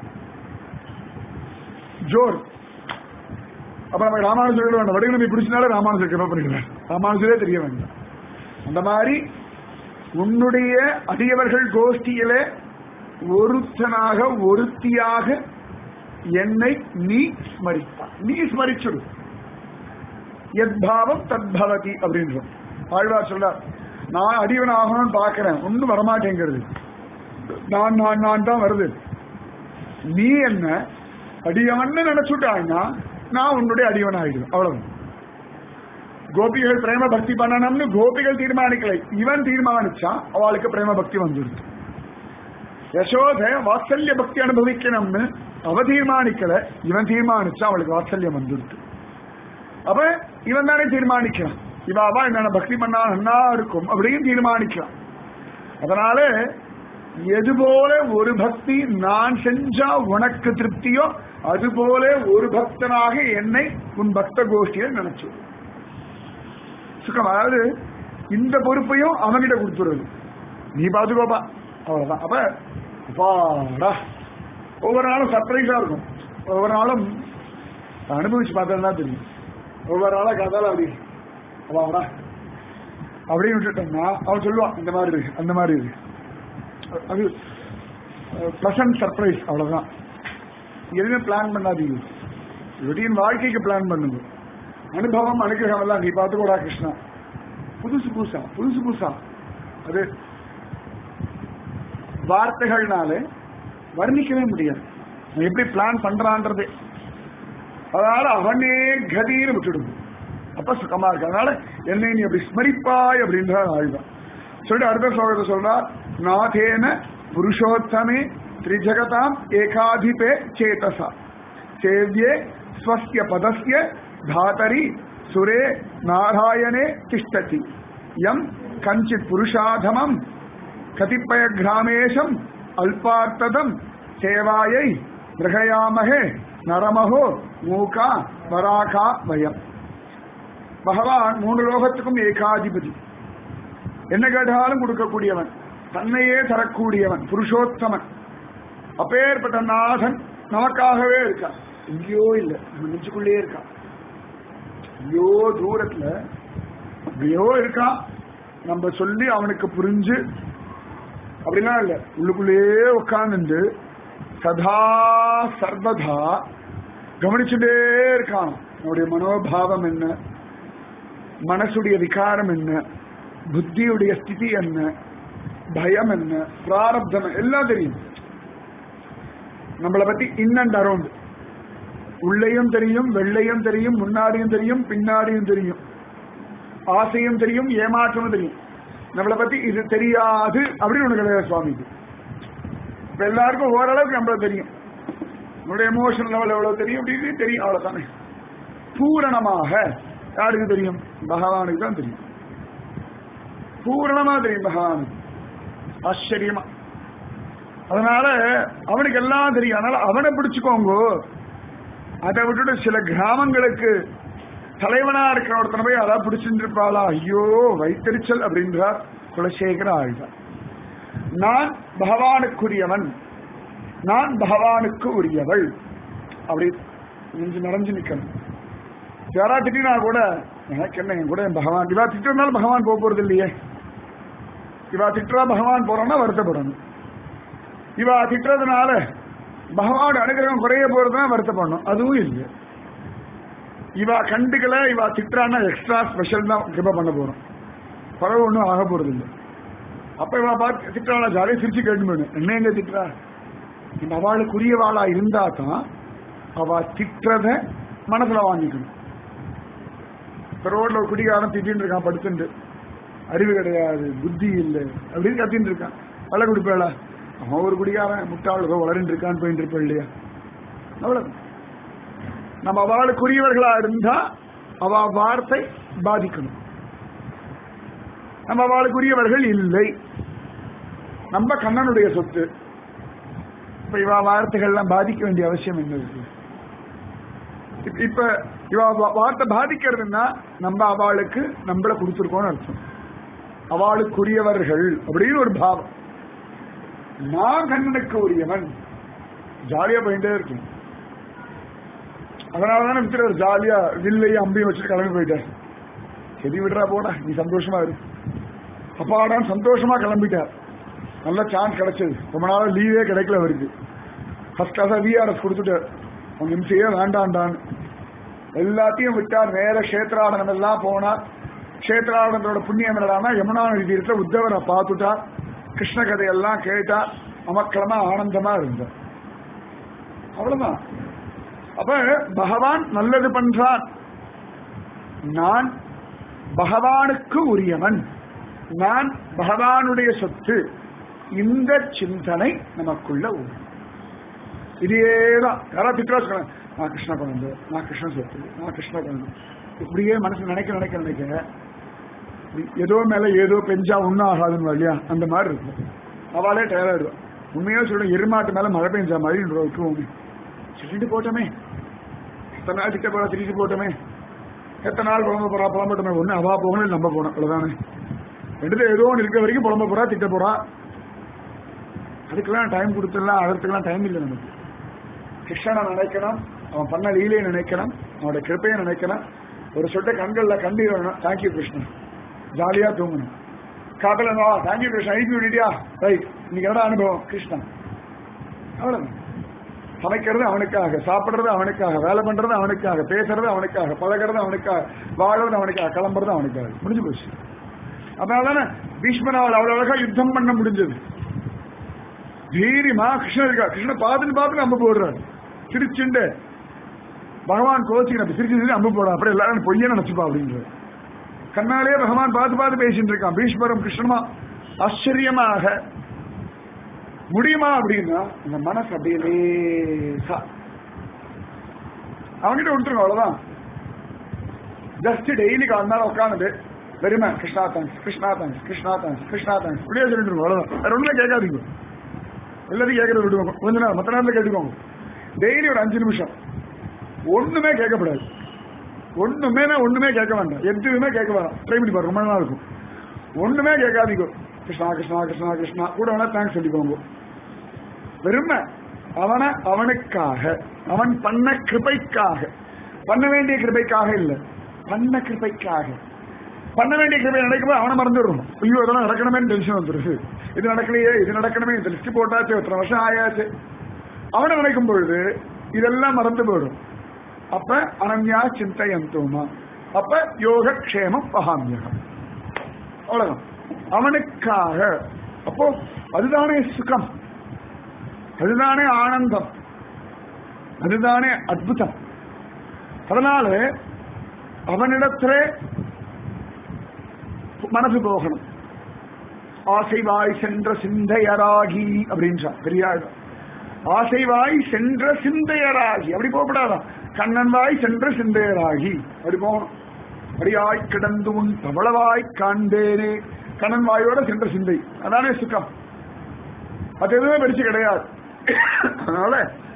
ஜோர் அப்ப நம்ம ராமானுஜர் வேண்டாம் வடுக நம்பி பிடிச்சனால ராமானுஜர் கிருப பண்ணிடுவேன் ராமானுஜரே தெரிய வேண்டாம் அந்த மாதிரி உன்னுடைய அடியவர்கள் கோஷ்டியில ஒருத்தனாக ஒருத்தியாக என்னை நீ ஸ்மரிப்பார் நீ ஸ்மரிச்சுடு எத்பாவம் தத்பவதி அப்படின்றோம் ஆழ்வார் சொல்றார் நான் அடியவன் ஆகணும்னு பார்க்கிறேன் ஒன்னும் வரமாட்டேங்கிறது நான் நான் நான் தான் வருது நீ என்ன அடியவன் நினைச்சுட்டான்னா நான் உன்னுடைய அடியவன் ஆயிடுவேன் அவ்வளவு கோபிகள் பிரேம பக்தி பண்ணணும்னு கோபிகள் தீர்மானிக்கலை இவன் தீர்மானிச்சான் அவளுக்கு பிரேம பக்தி வந்துடுது யசோத வாத்சல்ய பக்தி அனுபவிக்கணும்னு அவ தீர்மானிக்கல இவன் தீர்மானிச்சா அவளுக்கு வாத்சல்யம் வந்துடுது அப்ப இவன் தானே தீர்மானிக்கிறான் இவாவா என்னென்ன பக்தி பண்ணா நன்னா இருக்கும் அப்படின்னு தீர்மானிக்கலாம் அதனால எது போல ஒரு பக்தி நான் செஞ்சா உனக்கு திருப்தியோ அது போல ஒரு பக்தனாக என்னை உன் பக்த கோஷ்டியை நினைச்சு சுகம் அதாவது இந்த பொறுப்பையும் அவன்கிட்ட கொடுத்துருது நீ பாத்துக்கோப்பா அவ்வளவுதான் அப்ப அப்பாடா ஒவ்வொரு நாளும் சர்ப்ரைஸா இருக்கும் ஒவ்வொரு நாளும் அனுபவிச்சு பார்த்தா தெரியும் ஒவ்வொரு நாளா கதால அப்படி அப்பாடா அப்படின்னு விட்டுட்டோம்னா அவன் சொல்லுவான் இந்த மாதிரி இருக்கு அந்த மாதிரி இருக்கு அது ப்ளசன்ட் சர்ப்ரைஸ் அவ்வளவுதான் எதுவுமே பிளான் பண்ணாதீங்க ரொட்டீன் வாழ்க்கைக்கு பிளான் பண்ணுங்க அனுபவம் அனுகிரகம் எல்லாம் நீ பார்த்துக்கூடா கிருஷ்ணா புதுசு புதுசா புதுசு புதுசா அது வார்த்தைகள்னால வர்ணிக்கவே முடியாது அவன் எப்படி பிளான் பண்றான்றது அதனால அவனே கதின்னு விட்டுடுது அப்ப சுகமா இருக்கு அதனால என்னை நீ அப்படி ஸ்மரிப்பாய் அப்படின்ற ஆழ்வான் சொல்லிட்டு அடுத்த ஸ்லோகத்தை சொல்றார் நாதேன புருஷோத்தமே திரிஜகதாம் ஏகாதிபே சேதசா சேவியே ஸ்வஸ்ய பதஸ்ய தாதரி சுரே நாராயணே திஷ்டதி யம் கஞ்சித் புருஷாதமம் கதிப்பய கிராமேஷம் அல்பார்த்ததம் சேவாயை கிரகயாமகே நரமகோ மூகா வராகா வயம் பகவான் மூணு லோகத்துக்கும் ஏகாதிபதி என்ன கேட்டாலும் கொடுக்கக்கூடியவன் தன்னையே தரக்கூடியவன் புருஷோத்தமன் அப்பேற்பட்ட நாதன் நமக்காகவே இருக்கான் எங்கேயோ இல்ல நம்ம நெஞ்சுக்குள்ளே இருக்கான் எங்கேயோ தூரத்துல எங்கேயோ இருக்கான் நம்ம சொல்லி அவனுக்கு புரிஞ்சு அப்படிலாம் இல்ல உள்ளுக்குள்ளேயே உட்கார்ந்து சதா சர்வதா கவனிச்சுட்டே இருக்கான் நம்முடைய மனோபாவம் என்ன மனசுடைய விகாரம் என்ன புத்தியுடைய ஸ்திதி என்ன பயம் என்ன பிராரப்தம் எல்லாம் தெரியும் நம்மளை பத்தி இன் அண்ட் அரௌண்ட் உள்ளேயும் தெரியும் வெள்ளையும் தெரியும் முன்னாடியும் தெரியும் பின்னாடியும் தெரியும் ஆசையும் தெரியும் ஏமாற்றமும் தெரியும் நம்மளை பத்தி இது தெரியாது அப்படின்னு ஒண்ணு கிடையாது சுவாமிக்கு இப்ப எல்லாருக்கும் ஓரளவுக்கு நம்மள தெரியும் நம்மளுடைய எமோஷனல் லெவல் எவ்வளவு தெரியும் அப்படின்னு தெரியும் அவ்வளவுதானே பூரணமாக யாருக்கு தெரியும் பகவானுக்கு தான் தெரியும் பூரணமா தெரியும் பகவானுக்கு ஆச்சரியமா அதனால அவனுக்கு எல்லாம் தெரியும் அதனால அவனை பிடிச்சுக்கோங்க அதை விட்டுட்டு சில கிராமங்களுக்கு தலைவனா இருக்கிற ஒருத்தனை போய் அதான் பிடிச்சிட்டு இருப்பாளா ஐயோ வைத்தறிச்சல் அப்படின்றார் குலசேகர ஆழ்வார் நான் பகவானுக்குரியவன் நான் பகவானுக்கு உரியவள் அப்படி நெஞ்சு நிறைஞ்சு நிக்கணும் யாரா திட்டினா கூட எனக்கு என்ன என் கூட என் பகவான் இவா திட்டினாலும் பகவான் போக போறது இல்லையே இவா திட்டுறா பகவான் போறான்னா வருத்தப்படணும் இவா திட்டுறதுனால பகவான் அனுகிரகம் குறைய போறதுனா வருத்தப்படணும் அதுவும் இல்லை இவா கண்டுக்கல இவா திட்டுறான்னா எக்ஸ்ட்ரா ஸ்பெஷல் தான் கிருப பண்ண போறோம் பரவ ஒன்றும் ஆக போறது இல்லை அப்ப இவா பார்த்து திட்டுறாளா ஜாலியாக சிரிச்சு கேட்டு போயிடும் என்ன எங்க திட்டுறா இந்த அவளுக்குரியவாளா இருந்தா தான் அவ திட்டுறத மனசுல வாங்கிக்கணும் இப்ப ரோட்ல ஒரு குடிகாரன் திட்டின்னு இருக்கான் படுத்துட்டு அறிவு கிடையாது புத்தி இல்லை அப்படின்னு கத்தின்னு இருக்கான் பல குடிப்பேள அவன் ஒரு குடிகாரன் முட்டாள் ஏதோ வளர்ந்து இருக்கான்னு போயிட்டு இருப்பேன் இல்லையா அவ்வளவு நம்ம அவளுக்குரியவர்களா இருந்தா அவ வார்த்தை பாதிக்கணும் நம்ம அவளுக்குரியவர்கள் இல்லை நம்ம கண்ணனுடைய சொத்து இப்ப இவ வார்த்தைகள்லாம் பாதிக்க வேண்டிய அவசியம் என்ன இருக்கு இப்ப- இப்ப இவ வா- வார்த்தை பாதிக்கிறதுன்னா நம்ம அவளுக்கு நம்மள கொடுத்துருக்கோம்னு அர்த்தம் அவளுக்குரியவர்கள் அப்படின்னு ஒரு பாவம் நான் கண்ணனுக்கு உரியவன் ஜாலியா போயிட்டே இருக்கும் அதனாலதானே மித்திரர் ஜாலியா வில்லையும் அம்பையும் வச்சுட்டு கிளம்பி போயிட்டார் சரி விடுறா போடா நீ சந்தோஷமா இரு அப்பாடான்னு சந்தோஷமா கிளம்பிட்டார் நல்ல சான்ஸ் கிடைச்சது ரொம்ப நாளா லீவே கிடைக்கல அவருக்கு ஃபர்ஸ்ட் கிளாஸா விஆர்எஸ் கொடுத்துட்டார் உங்க எம்சியே வேண்டாண்டான்னு எல்லாத்தையும் விட்டார் நேர கஷேத்ராடனம் எல்லாம் போனார் கஷேத்ராடனத்தோட புண்ணியம் என்னடானா யமுனா நதி தீரத்துல உத்தவரை பார்த்துட்டார் கிருஷ்ண கதையெல்லாம் கேட்டார் அமக்களமா ஆனந்தமா இருந்தார் அவ்வளவுதான் அப்ப பகவான் நல்லது பண்றான் நான் பகவானுக்கு உரியவன் நான் பகவானுடைய சொத்து இந்த சிந்தனை நமக்குள்ள உண்டு இதேதான் யாரா திட்டா சொல்றேன் நான் கிருஷ்ண குழந்தை நான் கிருஷ்ண சொத்து நான் கிருஷ்ண குழந்தை இப்படியே மனசு நினைக்க நினைக்க நினைக்க ஏதோ மேல ஏதோ பெஞ்சா ஒன்னும் ஆகாதுன்னு இல்லையா அந்த மாதிரி இருக்கும் அவளே டயர்ட் ஆயிடுவான் உண்மையா சொல்றேன் எருமாட்டு மேல மழை பெஞ்சா மாதிரி விட்டுருவோமே சொல்லிட்டு போட்டோமே எத்தனை நாள் திட்ட போறா திருச்சி போட்டோமே எத்தனை நாள் புலம்ப போறா புலம்பட்டோமே ஒண்ணு அவா போகணும் இல்ல நம்ம போகணும் அவ்வளவுதானே ரெண்டுல ஏதோ ஒன்று இருக்க வரைக்கும் புலம்ப போறா திட்ட போறா அதுக்கெல்லாம் டைம் கொடுத்துடலாம் அதற்கெல்லாம் டைம் இல்லை நமக்கு கிருஷ்ணனை நினைக்கணும் அவன் பண்ண லீலையை நினைக்கணும் அவனோட கிருப்பையை நினைக்கணும் ஒரு சொட்ட கண்கள்ல கண்ணீர் வரணும் தேங்க்யூ கிருஷ்ணன் ஜாலியா தூங்கணும் காதல தேங்க்யூ கிருஷ்ணன் ஐபி விடியா ரைட் இன்னைக்கு என்னடா அனுபவம் கிருஷ்ணன் அவ்வளவுதான் சமைக்கிறது அவனுக்காக சாப்பிடுறது அவனுக்காக வேலை பண்றது அவனுக்காக பேசுறது அவனுக்காக பழகிறது அவனுக்காக வாழ்றது அவனுக்காக கிளம்புறது அவனுக்காக முடிஞ்சு போச்சு அதனாலதானே பீஷ்மனால் அவ்வளவு அழகா யுத்தம் பண்ண முடிஞ்சது தைரியமா கிருஷ்ணன் இருக்கா கிருஷ்ணன் பார்த்துட்டு பார்த்துட்டு அம்பு போடுறாரு சிரிச்சுண்டு பகவான் கோச்சிக்கிற சிரிச்சு சிரிச்சு அம்பு போடுறான் அப்புறம் எல்லாரும் பொய்ய நினைச்சுப்பா அப்படின்றாரு கண்ணாலே பகவான் பார்த்து பார்த்து பேசிட்டு இருக்கான் பீஷ்மரும் கிருஷ்ணமா ஆச்சரியமாக முடியுமா அப்படின்னா இந்த மனசு அப்படியே லேசா அவன்கிட்ட விட்டுருங்க அவ்வளவுதான் ஜஸ்ட் டெய்லி கால் நேரம் உட்காந்துட்டு வெறுமை Krishna thanks Krishna thanks Krishna thanks Krishna thanks இப்படியே சொல்லிட்டு இருக்கோம் அவ்வளவுதான் வேற ஒண்ணுமே கேட்காதீங்க எல்லாத்தையும் கேட்கறது விடுவோம் கொஞ்ச நேரம் மற்ற நேரத்தில் கேட்டுக்கோங்க டெய்லி ஒரு அஞ்சு நிமிஷம் ஒண்ணுமே கேட்கப்படாது ஒண்ணுமே ஒண்ணுமே கேட்க வேண்டாம் எதுவுமே கேட்க வேண்டாம் ட்ரை பண்ணி பாருங்க ரொம்ப நாள் இருக்கும் ஒண்ணுமே கேட்காதீங்க கிருஷ்ணா கிருஷ்ணா கிருஷ்ணா கிருஷ்ணா கூட வேணா தேங்க்ஸ் சொல்லிக்கோங்க வெறுமை அவனை அவனுக்காக அவன் பண்ண கிருபைக்காக பண்ண வேண்டிய கிருபைக்காக இல்ல பண்ண கிருபைக்காக பண்ண வேண்டிய கிருபை நடக்கும்போது அவனை மறந்துடுறோம் ஐயோ இதெல்லாம் நடக்கணுமே டென்ஷன் வந்துருது இது நடக்கலையே இது நடக்கணுமே இந்த லிஸ்ட் போட்டாச்சு எத்தனை வருஷம் ஆயாச்சு அவனை நினைக்கும் பொழுது இதெல்லாம் மறந்து போயிடும் அப்ப அனன்யா சிந்தையந்தோமா அப்ப யோகக்ஷேமம் பகாமியகம் அவ்வளவுதான் அவனுக்காக அப்போ அதுதானே சுகம் அதுதானே ஆனந்தம் அதுதானே அற்புதம் அதனால அவனிடத்துல மனசு போகணும் ஆசைவாய் சென்ற சிந்தையராகி அப்படின்றான் பெரியாள் ஆசைவாய் சென்ற சிந்தையராகி அப்படி போகப்படாதான் கண்ணன் வாய் சென்ற சிந்தையராகி அப்படி போகணும் அடியாய் கிடந்து உன் தவளவாய் காண்பேனே கண்ணன் வாயோட சென்ற சிந்தை அதானே சுகம் அது எதுவுமே பெருசு கிடையாது அதனால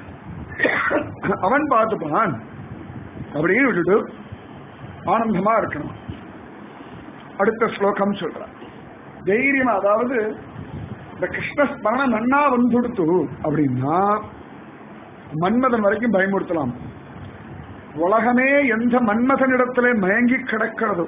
அவன் பார்த்துப்பான் அப்படின்னு விட்டுட்டு ஆனந்தமா இருக்கணும் அடுத்த ஸ்லோகம் சொல்றான் தைரியமா அதாவது இந்த கிருஷ்ண ஸ்மரணம் நன்னா வந்துடுத்து அப்படின்னா மன்மதன் வரைக்கும் பயமுறுத்தலாம் உலகமே எந்த மன்மதனிடத்திலே மயங்கி கிடக்கிறதோ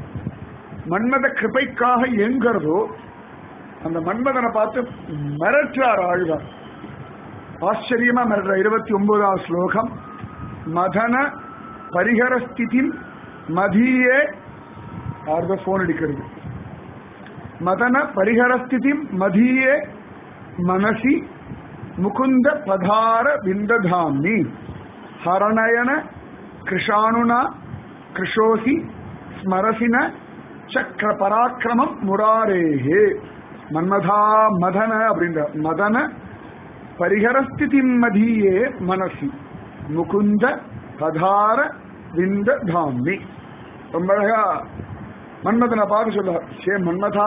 மன்மத கிருபைக்காக எங்கிறதோ அந்த மன்மதனை பார்த்து மிரட்டுறார் ஆழ்வார் ஆச்சரியமா மிரட்டுற இருபத்தி ஒன்பதாம் ஸ்லோகம் மதன பரிகர ஸ்திதி மதியே யாருதோ போன் அடிக்கிறது மதன பரிகரஸ்திதி மதியே மனசி முகுந்த பதார விந்ததாமி ஹரணயன கிருஷாணுனா கிருஷோசி ஸ்மரசின சக்கர பராக்கிரமம் முராரேஹே மன்மதா மதன அப்படின்ற மதன பரிகரஸ்திதி மதியே மனசி முகுந்த பதார விந்ததாமி ரொம்ப அழகா மன்மதனை பார்த்து சொல்லுவார் சே மன்மதா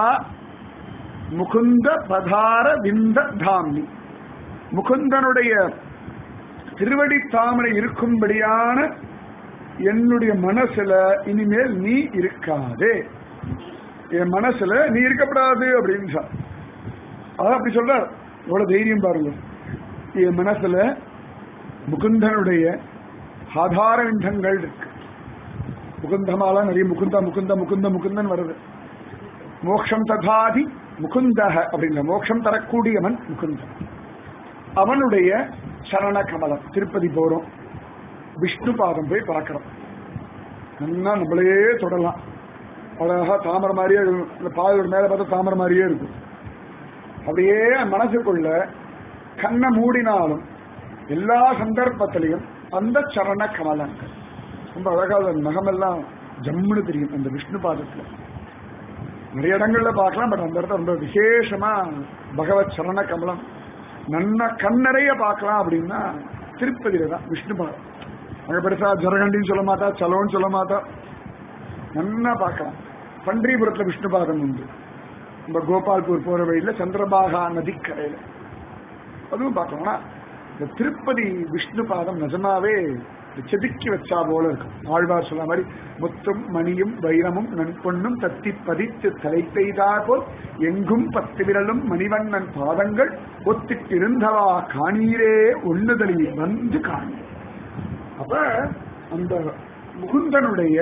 முகுந்த பதார விந்த தாமி முகுந்தனுடைய திருவடி தாமரை இருக்கும்படியான என்னுடைய மனசுல இனிமேல் நீ இருக்காதே என் மனசுல நீ இருக்கப்படாது அப்படின்னு சொல். அதான் அப்படி சொல்றார் எவ்வளவு தைரியம் பாருங்க என் மனசுல முகுந்தனுடைய ஆதார விந்தங்கள் இருக்கு முகுந்தமால நிறைய முகுந்த முகுந்த முகுந்த முகுந்தன் வருது மோக்ஷம் ததாதி முகுந்தக அப்படிங்கிற மோக்ஷம் தரக்கூடியவன் முகுந்தன் அவனுடைய சரண கமலம் திருப்பதி போறோம் விஷ்ணு பாதம் போய் பார்க்கிறோம் நல்லா நம்மளே தொடலாம் அழகா தாமரை மாதிரியே இருக்கும். இந்த பாதையோட மேல பார்த்தா தாமரை மாதிரியே இருக்கும் அப்படியே மனசுக்குள்ள கண்ணை மூடினாலும் எல்லா சந்தர்ப்பத்திலையும் அந்த சரண கமலங்கள் ரொம்ப அழகா அந்த நகமெல்லாம் ஜம்முன்னு தெரியும் அந்த விஷ்ணு பாதத்துல நிறைய இடங்கள்ல பார்க்கலாம் பட் அந்த இடத்துல ரொம்ப விசேஷமா பகவத் சரண கமலம் நன்ன கண்ணறைய பார்க்கலாம் அப்படின்னா திருப்பதியில தான் விஷ்ணு பாதம் அங்க பெருசா ஜரகண்டின்னு சொல்ல மாட்டா சலோன்னு சொல்ல மாட்டா நன்னா பார்க்கலாம் பன்றிபுரத்துல விஷ்ணு பாதம் உண்டு நம்ம கோபால்பூர் போற வழியில சந்திரபாகா நதிக்கரையில அதுவும் பார்க்கலாம் ஆனா, இந்த திருப்பதி விஷ்ணு பாதம் நிஜமாவே செதுக்கி வச்சா போல இருக்கும் ஆழ்வார் சொல்ல மாதிரி முத்தும் மணியும் வைரமும் நன்பொன்னும் தத்தி பதித்து தலை பெய்தார் போல் எங்கும் பத்து விரலும் மணிவண்ணன் பாதங்கள் ஒத்திட்டிருந்தவா காணீரே ஒண்ணுதலில் வந்து காணி அப்ப அந்த முகுந்தனுடைய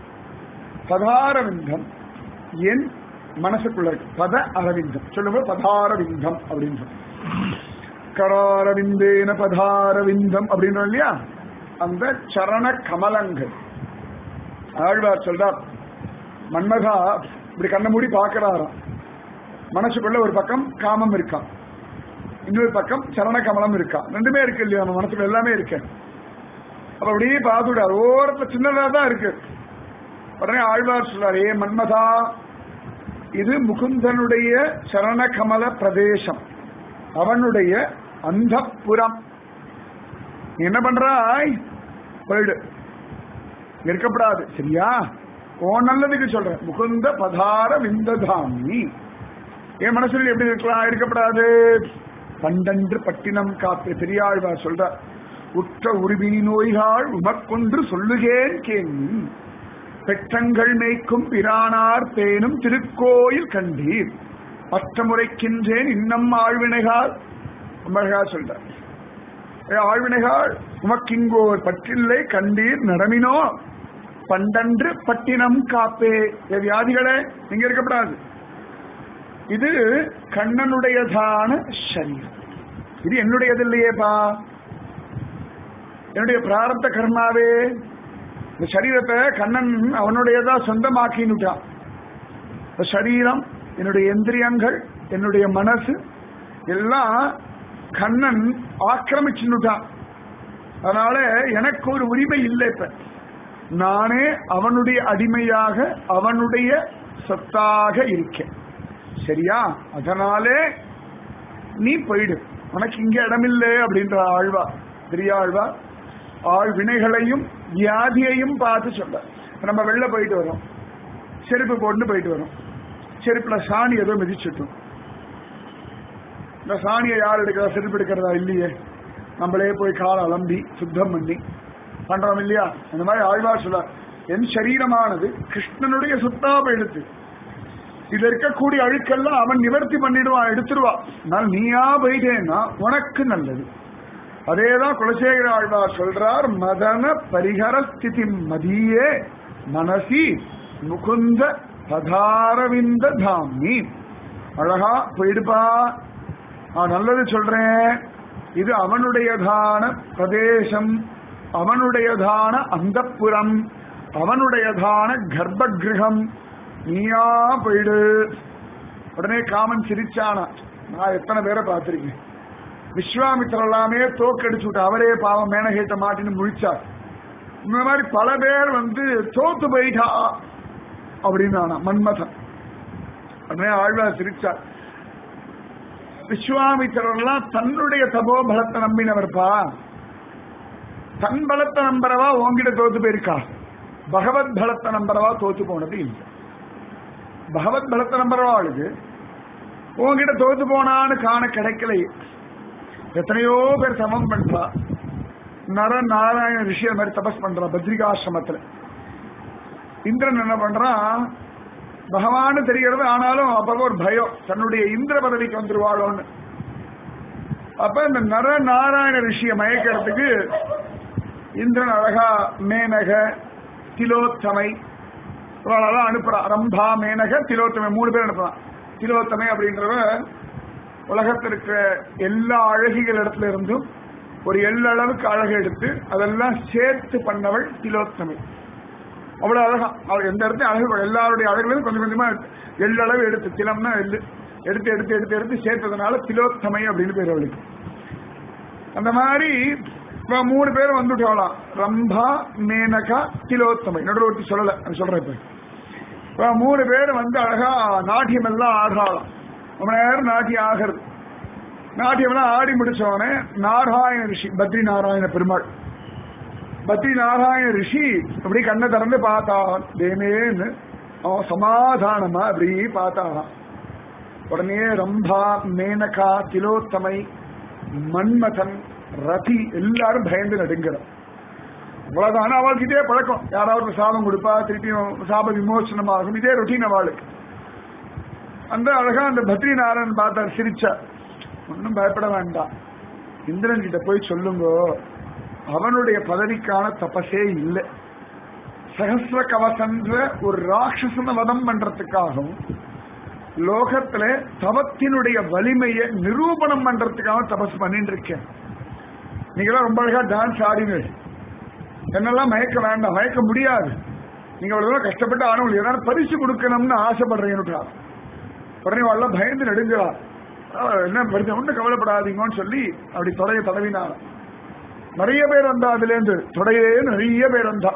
பதாரவிந்தம் என் மனசுக்குள்ள இருக்கு பத அரவிந்தம் சொல்லுங்க பதாரவிந்தம் அப்படின்னு சொல்லு. கராரவிந்தேன பதாரவிந்தம் அப்படின்றோம் இல்லையா அந்த சரண கமலங்கள் ஆழ்வார் சொல்றார் மன்மதா இப்படி கண்ணை மூடி பார்க்கிறாராம் மனசுக்குள்ள ஒரு பக்கம் காமம் இருக்கான் இன்னொரு பக்கம் சரண கமலம் இருக்கா ரெண்டுமே இருக்கு இல்லையா நம்ம மனசுல எல்லாமே இருக்கு அப்ப அப்படியே பார்த்துடார் ஓரத்துல சின்னதா தான் இருக்கு உடனே ஆழ்வார் சொல்றார் ஏ மன்மதா இது முகுந்தனுடைய சரண கமல பிரதேசம் அவனுடைய அந்தப்புறம் நீ என்ன பண்றாய் போயிடு இருக்கப்படாது சரியா ஓ நல்லதுக்கு சொல்றேன் முகுந்த பதார விந்ததாமி என் மனசுல எப்படி இருக்கலாம் இருக்கப்படாது பண்டன்று பட்டினம் காப்பு பெரியாழ்வார் சொல்ற உற்ற உருவினி நோய்காள் உமக்கொன்று சொல்லுகேன் கேள்வி பெற்றங்கள் மேய்க்கும் பிரானார் பேணும் திருக்கோயில் கண்டீர் மற்ற முறைக்கின்றேன் இன்னம் ஆழ்வினைகால் ரொம்ப அழகா சொல்றார் ஏ ஆழ்வினைகால் உமக்கிங்கோர் பற்றில்லை கண்டீர் நடமினோ பண்டன்று பட்டினம் காப்பே ஏ வியாதிகளே நீங்க இருக்கப்படாது இது கண்ணனுடையதான சரீரம் இது என்னுடையது இல்லையேப்பா என்னுடைய பிராரப்த கர்மாவே இந்த சரீரத்தை கண்ணன் அவனுடையதா சொந்தமாக்கினுட்டான் இந்த சரீரம் என்னுடைய இந்திரியங்கள் என்னுடைய மனசு எல்லாம் கண்ணன் ஆக்கிரமிச்சுட்டான் அதனால எனக்கு ஒரு உரிமை இல்லை இப்ப நானே அவனுடைய அடிமையாக அவனுடைய சொத்தாக இருக்கேன் சரியா அதனாலே நீ போயிடு உனக்கு இங்க இடமில்லை அப்படின்ற ஆழ்வா பெரிய ஆழ்வா ஆள் வினைகளையும் வியாதியையும் பார்த்து சொல்ல நம்ம வெளில போயிட்டு வரோம் செருப்பு போட்டு போயிட்டு வரோம் செருப்புல சாணி ஏதோ மிதிச்சிட்டோம் இந்த சாணியை யார் எடுக்கிறா செருப்பு எடுக்கிறதா இல்லையே நம்மளே போய் காலை அலம்பி சுத்தம் பண்ணி பண்றோம் இல்லையா அந்த மாதிரி ஆழ்வார் சொல்ல என் சரீரமானது கிருஷ்ணனுடைய சுத்தாப எடுத்து இதுல இருக்கக்கூடிய அழுக்கெல்லாம் அவன் நிவர்த்தி பண்ணிடுவான் எடுத்துருவான் நான் நீயா போயிட்டேன்னா உனக்கு நல்லது அதேதான் குலசேகர ஆழ்வார் சொல்றார் மதன பரிகர ஸ்திதி மதியே மனசி முகுந்த பதாரவிந்த தாமி அழகா போயிடுப்பா நான் நல்லது சொல்றேன் இது அவனுடையதான பிரதேசம் அவனுடையதான அந்தப்புறம் அவனுடையதான கர்ப்ப கிரகம் நீயா போயிடு உடனே காமன் சிரிச்சானா நான் எத்தனை பேரை பார்த்திருக்கேன் விஸ்வாமித்திர எல்லாமே தோக்கடிச்சு விட்டு அவரே பாவம் மேனகேட்ட மாட்டின்னு முழிச்சார் இந்த மாதிரி பல பேர் வந்து தோத்து போயிட்டா அப்படின்னு மன்மதன் உடனே ஆழ்வார் சிரிச்சார் விஸ்வாமித்திரர் எல்லாம் தன்னுடைய தபோ பலத்தை நம்பினவர்ப்பா தன் பலத்தை நம்புறவா உங்ககிட்ட தோத்து போயிருக்கா பகவத் பலத்தை நம்புறவா தோத்து போனது இல்லை பகவத் பலத்தை நம்புறவாளுக்கு உங்ககிட்ட தோத்து போனான்னு காண கிடைக்கல எத்தனையோ பேர் சமம் பண்றா நர நாராயண ரிஷிய மாதிரி தபஸ் பண்றா பத்ரிகாசிரமத்துல இந்திரன் என்ன பண்றான் பகவான்னு தெரிகிறது ஆனாலும் அப்ப ஒரு பயம் தன்னுடைய இந்திர பதவிக்கு வந்துருவாளோன்னு அப்ப இந்த நர நாராயண ரிஷிய மயக்கிறதுக்கு இந்திரன் அழகா மேனக திலோத்தமை இவளெல்லாம் அனுப்புறான் ரம்பா மேனக திலோத்தமை மூணு பேர் அனுப்புறான் திலோத்தமை அப்படின்றவ உலகத்திற்கு எல்லா அழகிகள் இடத்துல இருந்தும் ஒரு எல்லளவுக்கு அழகு எடுத்து அதெல்லாம் சேர்த்து பண்ணவள் திலோத்தமை அவ்வளவு அழகா அவள் எந்த இடத்தையும் அழகு எல்லாருடைய அழகுகளும் கொஞ்சம் கொஞ்சமா எல்லளவு எடுத்து திலம்னா எள்ளு எடுத்து எடுத்து எடுத்து எடுத்து சேர்த்ததுனால திலோத்தமை அப்படின்னு பேர் அவளுக்கு அந்த மாதிரி இப்ப மூணு பேர் வந்துட்டோலாம் ரம்பா மேனகா திலோத்தமை நடுவர்த்தி சொல்லல அது சொல்றேன் இப்ப இப்ப மூணு பேர் வந்து அழகா நாட்டியம் எல்லாம் ஆடுறாளாம் ரொம்ப நேரம் நாட்டியம் ஆகிறது நாட்டியம் எல்லாம் ஆடி முடிச்சவனே நாராயண ரிஷி பத்ரி நாராயண பெருமாள் பத்ரி நாராயண ரிஷி அப்படி கண்ணை திறந்து பார்த்தான் தேமேன்னு அவன் சமாதானமா அப்படி பார்த்தாராம் உடனே ரம்பா மேனகா திலோத்தமை மன்மதன் ரதி எல்லாரும் பயந்து நடுங்கிறார் அவ்வளவுதான் அவளுக்கு இதே பழக்கம் யாராவது சாபம் கொடுப்பா திருப்பியும் சாப விமோசனம் ஆகும் இதே ரொட்டீன் அவளுக்கு அந்த அழகா அந்த பத்ரி நாராயணன் பார்த்தார் சிரிச்சார் ஒன்னும் பயப்பட வேண்டாம் இந்திரன் கிட்ட போய் சொல்லுங்க அவனுடைய பதவிக்கான தபசே இல்லை சகசிர கவசன்ற ஒரு ராட்சசன வதம் பண்றதுக்காகவும் லோகத்துல தவத்தினுடைய வலிமையை நிரூபணம் பண்றதுக்காக தபஸ் பண்ணிட்டு இருக்கேன் நீங்களாம் ரொம்ப அழகா டான்ஸ் ஆடினீங்க என்னெல்லாம் மயக்க வேண்டாம் மயக்க முடியாது நீங்க அவ்வளவு கஷ்டப்பட்டு ஆனவங்களுக்கு ஏதாவது பரிசு கொடுக்கணும்னு ஆசைப்படுறீங்க உடனே వాళ్ళ பயந்து நெடுங்கிறா என்ன பரிசு ஒன்றும் கவலைப்படாதீங்கன்னு சொல்லி அப்படி தொடைய தடவினார் நிறைய பேர் வந்தா அதுல இருந்து தொடையே நிறைய பேர் வந்தா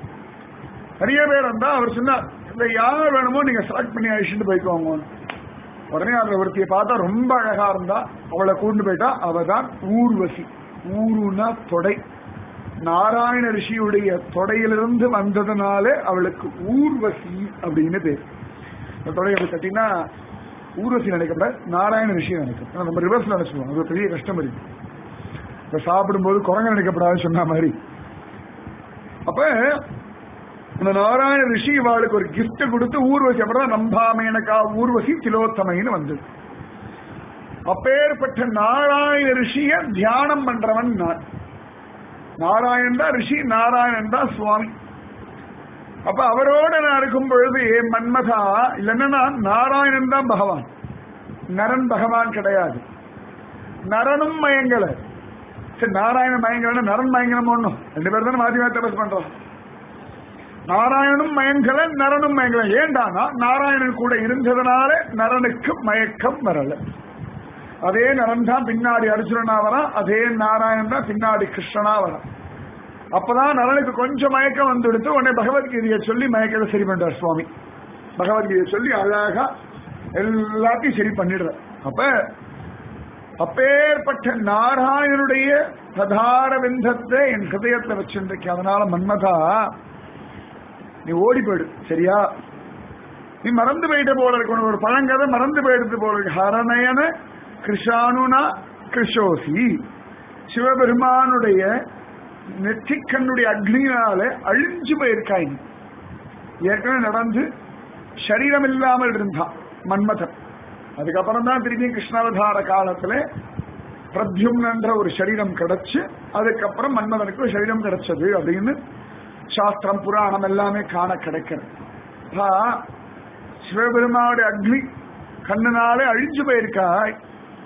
நிறைய பேர் வந்தா அவர் சொன்னார் இந்த யார் வேணுமோ நீங்க செலக்ட் பண்ணி அழிச்சுட்டு போய்க்கோங்க உடனே அந்த ஒருத்தியை பார்த்தா ரொம்ப அழகா இருந்தா அவளை கூண்டு போயிட்டா அவ தான் ஊர்வசி ஊருனா தொடை நாராயண ரிஷியுடைய தொடையிலிருந்து வந்ததுனால அவளுக்கு ஊர்வசி அப்படின்னு பேர் இந்த தொடை அப்படி கட்டினா ஊர்வசி நினைக்கப்பட நாராயண ரிஷி நினைக்கும் நம்ம ரிவர்ஸ்ல நினைச்சுவோம் அது ஒரு பெரிய கஷ்டம் இருக்கு இப்ப சாப்பிடும்போது குரங்கு நினைக்கப்படாதுன்னு சொன்ன மாதிரி அப்ப இந்த நாராயண ரிஷி இவாளுக்கு ஒரு கிஃப்ட் கொடுத்து ஊர்வசி அப்புறம் நம்பாமேனக்கா ஊர்வசி திலோத்தமைன்னு வந்தது அப்பேற்பட்ட நாராயண ரிஷிய தியானம் பண்றவன் நான் நாராயணன் தான் ரிஷி நாராயணன் தான் சுவாமி அப்ப அவரோட நான் இருக்கும் பொழுது மன்மதா இல்லைன்னா நாராயணன் தான் பகவான் நரன் பகவான் கிடையாது நரனும் மயங்கல சரி நாராயணன் மயங்கலன்னு நரன் மயங்கலம் ஒண்ணும் ரெண்டு பேரும் தானே மாத்தி மாத்தி தபஸ் பண்றோம் நாராயணனும் மயங்கல நரனும் மயங்கல ஏண்டானா நாராயணன் கூட இருந்ததுனால நரனுக்கு மயக்கம் வரல அதே நரன் தான் பின்னாடி அர்ஜுனனா வரான் அதே நாராயணன் தான் பின்னாடி கிருஷ்ணனா வரான் அப்பதான் நரனுக்கு கொஞ்சம் மயக்கம் வந்துடுத்து உடனே பகவத்கீதையை சொல்லி மயக்கத்தை சரி பண்றார் சுவாமி பகவத்கீதையை சொல்லி அழகா எல்லாத்தையும் சரி பண்ணிடுற அப்ப அப்பேற்பட்ட நாராயணனுடைய பிரதார விந்தத்தை என் ஹிருதயத்தை வச்சிருக்கேன் அதனால மன்மதா நீ ஓடி போயிடு சரியா நீ மறந்து போயிட்ட போல இருக்கு உனக்கு ஒரு பழங்கதை மறந்து போயிடுது போல இருக்கு ஹரநயன கிருஷானுனா கிருஷோசி சிவபெருமானுடைய நெற்றிக்கண்ணுடைய அக்னியினால அழிஞ்சு போயிருக்காய் நீ. ஏற்கனவே நடந்து சரீரம் இல்லாமல் இருந்தான் மன்மதன் அதுக்கப்புறம் தான் திரும்பி கிருஷ்ணாவதார காலத்துல பிரத்யும்னன்ற ஒரு சரீரம் கிடைச்சு அதுக்கப்புறம் மன்மதனுக்கு ஒரு சரீரம் கிடைச்சது அப்படின்னு சாஸ்திரம் புராணம் எல்லாமே காண கிடைக்கிறது அப்பா, சிவபெருமானுடைய அக்னி கண்ணனாலே அழிஞ்சு போயிருக்காய்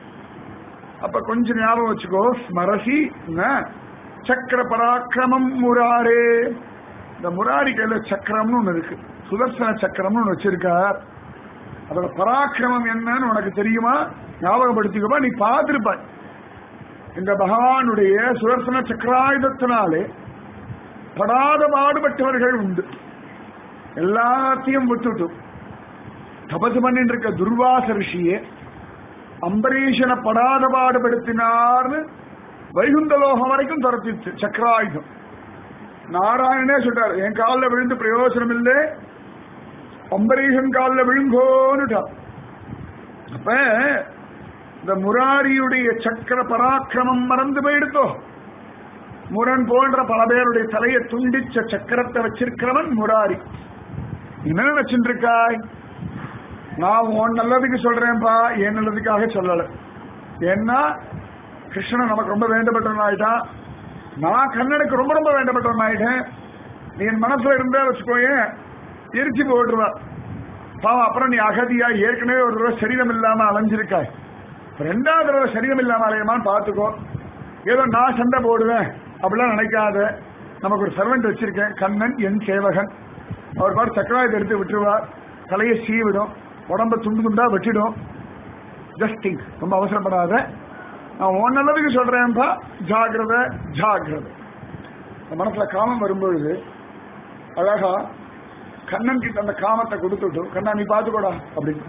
அப்ப கொஞ்சம் ஞாபகம் வச்சுக்கோ ஸ்மரசி ந சக்கர பராக்கிரமம் முராரே இந்த முராரி கையில சக்கரம்னு ஒண்ணு இருக்கு சுதர்சன சக்கரம்னு ஒண்ணு வச்சிருக்கார் அதோட பராக்கிரமம் என்னன்னு உனக்கு தெரியுமா ஞாபகப்படுத்திக்கப்பா நீ பார்த்திருப்பாய் இந்த பகவானுடைய சுதர்சன சக்கராயுதத்தினாலே படாத பாடுபட்டவர்கள் உண்டு எல்லாத்தையும் விட்டுட்டு தபசு பண்ணிட்டு இருக்க துர்வாச ரிஷியே அம்பரீஷனை படாத பாடுபடுத்தினார்னு வைகுந்த லோகம் வரைக்கும் துரத்திச்சு சக்கராயுதம் நாராயணனே சொல்றாரு என் காலில் விழுந்து பிரயோஜனம் இல்லை அம்பரீஷன் காலில் விழுங்கோன்னுட்டான் அப்ப இந்த முராரியுடைய சக்கர பராக்கிரமம் மறந்து போயிடுத்தோ முரண் போன்ற பல பேருடைய தலையை துண்டிச்ச சக்கரத்தை வச்சிருக்கிறவன் முராரி என்ன நினைச்சுட்டு இருக்காய் நான் உன் நல்லதுக்கு சொல்றேன்ப்பா என் நல்லதுக்காக சொல்லல ஏன்னா கிருஷ்ணன் நமக்கு ரொம்ப வேண்டப்பட்டவன் ஆயிட்டான் நான் கண்ணனுக்கு ரொம்ப ரொம்ப வேண்டப்பட்டவன் ஆயிட்டேன் நீ என் மனசுல இருந்தா வச்சுக்கோயேன் எரிச்சு போட்டுருவா பாவம் அப்புறம் நீ அகதியா ஏற்கனவே ஒரு தடவை சரீரம் இல்லாம அலைஞ்சிருக்காய் ரெண்டாவது தடவை சரீரம் இல்லாம அலையமான்னு பார்த்துக்கோ ஏதோ நான் சண்டை போடுவேன் அப்படிலாம் நினைக்காத நமக்கு ஒரு சர்வெண்ட் வச்சிருக்கேன் கண்ணன் என் சேவகன் அவர் பாட்டு சக்கராயத்தை எடுத்து விட்டுருவார் தலையை சீவிடும் உடம்ப துண்டு துண்டா வெட்டிடும் ஜஸ்ட் திங்க் ரொம்ப அவசரப்படாத நான் உன் நல்லதுக்கு சொல்றேன்ப்பா ஜாகிரத ஜாகிரத இந்த மனசுல காமம் வரும்பொழுது அழகா கண்ணன் கிட்ட அந்த காமத்தை கொடுத்துட்டு கண்ணா நீ பாத்துக்கோடா அப்படின்னு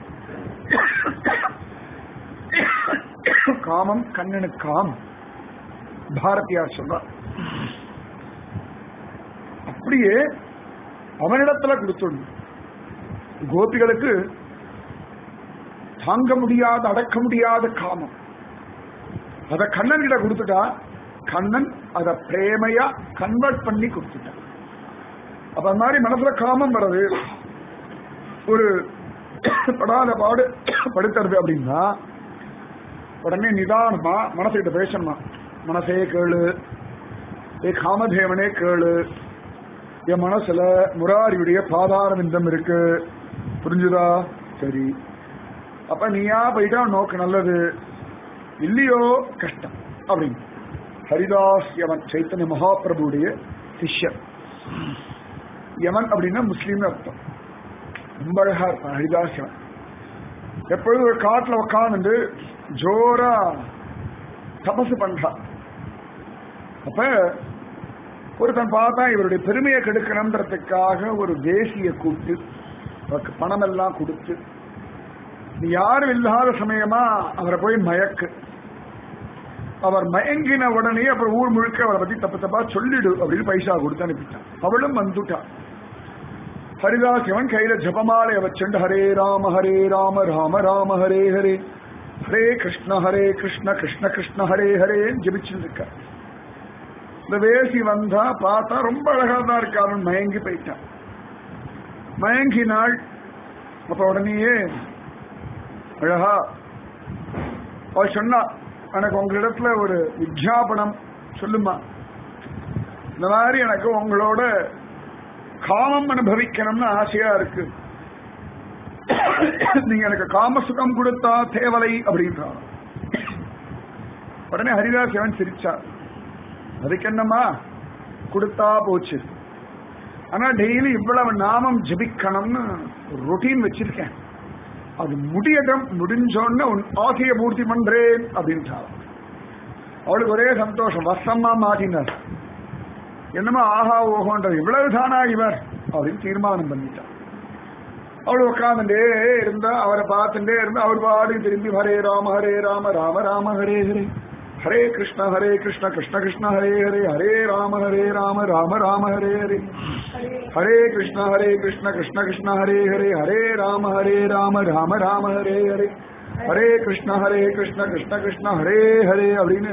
காமம் கண்ணனுக்கு காம் பாரதியார் சொல்றார் அப்படியே அவனிடத்துல கொடுத்துடணும் கோபிகளுக்கு தாங்க முடியாத அடக்க முடியாத காமம் அத கண்ணன் கிட்ட கொடுத்துட்டா கண்ணன் அத பிரேமையா கன்வெர்ட் பண்ணி கொடுத்துட்டான் அப்ப அந்த மாதிரி மனசுல காமம் வர்றது ஒரு படாத பாடு படுத்துறது அப்படின்னா உடனே நிதானமா மனசுகிட்ட பேசணுமா மனசே கேளு ஏ காமதேவனே கேளு என் மனசுல முராரியுடைய பாதார விந்தம் இருக்கு புரிஞ்சுதா சரி அப்ப நீயா போயிட்டா நோக்கு நல்லது இல்லையோ கஷ்டம் அப்படின்னு ஹரிதாஸ் யமன் சைத்தன்ய மகாபிரபுடைய சிஷ்யன் யமன் அப்படின்னா முஸ்லீம் அர்த்தம் ரொம்ப அழகா இருப்பான் ஹரிதாஸ் யமன் எப்பொழுதும் ஒரு காட்டுல உட்காந்து ஜோரா தபசு பண்றான் அப்ப ஒருத்தன் பார்த்தா இவருடைய பெருமையை கெடுக்கணுன்றதுக்காக ஒரு தேசிய கூப்பிட்டு அவருக்கு பணம் எல்லாம் கொடுத்து நீ யாரும் இல்லாத சமயமா அவரை போய் மயக்கு அவர் மயங்கின உடனே அப்புறம் ஊர் முழுக்க அவரை பத்தி தப்பு தப்பா சொல்லிடு அப்படின்னு பைசா கொடுத்து அனுப்பிட்டான் அவளும் வந்துட்டான் ஹரிதாசிவன் கையில ஜபமாலைய வச்சுண்டு ஹரே ராம ஹரே ராம ராம ராம ஹரே ஹரே ஹரே கிருஷ்ண ஹரே கிருஷ்ண கிருஷ்ண கிருஷ்ண ஹரே ஹரேன்னு ஜபிச்சுட்டு இருக்க இந்த வேசி வந்தா பார்த்தா ரொம்ப அழகா தான் இருக்கா அவன் மயங்கி போயிட்டான் மயங்கினாள் அப்ப உடனேயே அழகா அவ சொன்னா எனக்கு உங்களிடத்துல ஒரு விஜாபனம் சொல்லுமா இந்த மாதிரி எனக்கு உங்களோட காமம் அனுபவிக்கணும்னு ஆசையா இருக்கு நீங்க எனக்கு காம சுகம் கொடுத்தா தேவலை அப்படின்றான் உடனே ஹரிதாஸ் சிவன் சிரிச்சார் அதுக்கு என்னம்மா கொடுத்தா போச்சு ஆனா டெய்லி இவ்வளவு நாமம் ஜபிக்கணும்னு ரொட்டீன் வச்சிருக்கேன் அது முடியட்டும் முடிஞ்சோன்னு உன் ஆசைய பூர்த்தி பண்றேன் அப்படின்ட்டாள் அவளுக்கு ஒரே சந்தோஷம் வசமா மாட்டினார் என்னமோ ஆஹா ஓஹோன்றது இவ்வளவு தானா இவர் அப்படின்னு தீர்மானம் பண்ணிட்டார் அவள் உட்காந்துட்டே இருந்தா அவரை பார்த்துட்டே இருந்தா அவர் பாடி திரும்பி ஹரே ராம ஹரே ராம ராம ராம ஹரே ஹரே ஹரே கிருஷ்ண ஹரே கிருஷ்ண கிருஷ்ண கிருஷ்ண ஹரே ஹரே ஹரே ராம ஹரே ராம ராம ராம ஹரே ஹரே ஹரே கிருஷ்ண ஹரே கிருஷ்ண கிருஷ்ண கிருஷ்ண ஹரே ஹரே ஹரே ராம ஹரே ராம ராம ராம ஹரே ஹரே ஹரே கிருஷ்ண ஹரே கிருஷ்ண கிருஷ்ண கிருஷ்ண ஹரே ஹரே அப்படின்னு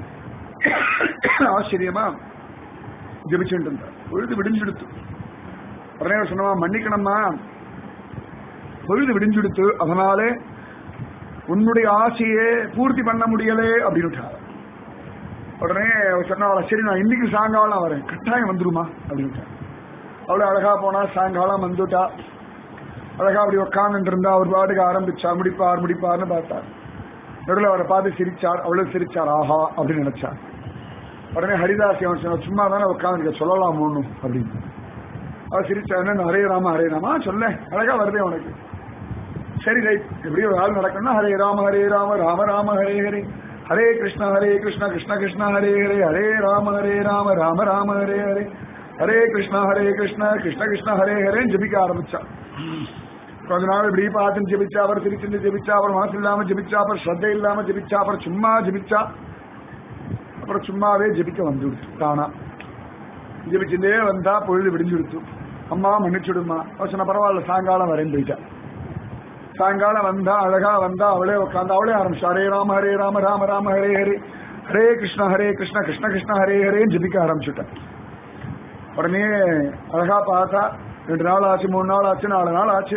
ஆச்சரியமா ஜபிச்சுட்டு இருந்தார் பொழுது விடிஞ்செடுத்து உடனே அவர் சொன்னமா மன்னிக்கணும்மா பொழுது விடிஞ்செடுத்து அதனாலே உன்னுடைய ஆசையே பூர்த்தி பண்ண முடியலே அப்படின்னு உடனே அவர் சொன்னால சரி நான் இன்னைக்கு சாயங்காலம் வரேன் கட்டாயம் வந்துருமா அப்படின்னு அவ்வளவு அழகா போனா சாயங்காலம் வந்துட்டா அழகா அப்படி உட்காந்துட்டு இருந்தா அவர் பாட்டுக்கு ஆரம்பிச்சா முடிப்பார் முடிப்பார்னு பார்த்தார் நடுவில் அவரை பார்த்து சிரிச்சார் அவ்வளவு சிரிச்சார் ஆஹா அப்படின்னு நினைச்சார் உடனே ஹரிதாஸ் அவன் சொன்னார், சும்மா தானே உட்காந்து சொல்லலாம் ஒண்ணும் அப்படின்னு அவர் சிரிச்சா என்ன ஹரே ராம ஹரே ராமா சொல்ல அழகா வருதே உனக்கு சரி ரைட் எப்படி ஒரு ஆள் நடக்கணும்னா ஹரே ராம ஹரே ராம ராம ராம ஹரே ஹரே ஹரே கிருஷ்ண ஹரே கிருஷ்ண கிருஷ்ண கிருஷ்ண ஹரே ஹரே ஹரே ராம ஹரே ராம ராம ராம ஹரே ஹரே ஹரே கிருஷ்ண ஹரே கிருஷ்ண கிருஷ்ண கிருஷ்ண ஹரே ஹரேன்னு ஜபிக்க ஆரம்பிச்சா கொஞ்ச நாள் இப்படி பார்த்து ஜபிச்சா அப்புறம் திருச்சிந்து ஜபிச்சா அப்புறம் மனசு இல்லாம ஜபிச்சா அப்புறம் ஸ்ரத்தை இல்லாம ஜபிச்சா அப்புறம் சும்மா ஜபிச்சா அப்புறம் சும்மாவே ஜபிக்க வந்து தானா ஜபிச்சுட்டே வந்தா பொழுது விடிஞ்சு கொடுத்து அம்மா மன்னிச்சுடுமா அவ சொன்ன பரவாயில்ல சாயங்காலம் வரேன்னு போயிட்டா சாயங்காலம் வந்தா அழகா வந்தா அவளே உட்காந்து அவளே ஆரம்பிச்சா ஹரே ராம ஹரே ராம ராம ராம ஹரே ஹரே ஹரே கிருஷ்ண ஹரே கிருஷ்ண கிருஷ்ண கிருஷ்ண ஹரே ஹரேன்னு ஜபிக்க ஆரம்பிச்சுட்டேன் உடனே அழகா பார்த்தா ரெண்டு நாள் ஆச்சு மூணு நாள் ஆச்சு நாலு நாள் ஆச்சு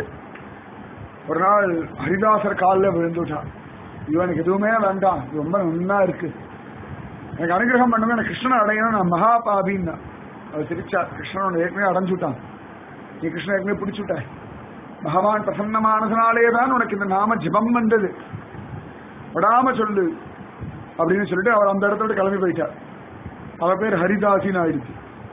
ஒரு நாள் ஹரிதாசர் காலில் விழுந்துட்டான் இவனுக்கு எதுவுமே வேண்டாம் இது ரொம்ப நன்னா இருக்கு எனக்கு அனுகிரகம் பண்ணுங்க எனக்கு கிருஷ்ணனை அடையணும் நான் மகாபாபின்னா அவர் சிரிச்சா கிருஷ்ணனோட ஏற்கனவே அடைஞ்சுட்டான் நீ கிருஷ்ணன் ஏற்கனவே பிடிச்சுட்ட பகவான் பிரசன்னமானதுனாலே தான் உனக்கு இந்த நாம ஜபம் வந்தது விடாம சொல்லு அப்படின்னு சொல்லிட்டு அவர் அந்த இடத்த விட்டு கிளம்பி போயிட்டார் அவ பேர் ஹரிதாசின்னு ஆயிடுச்சு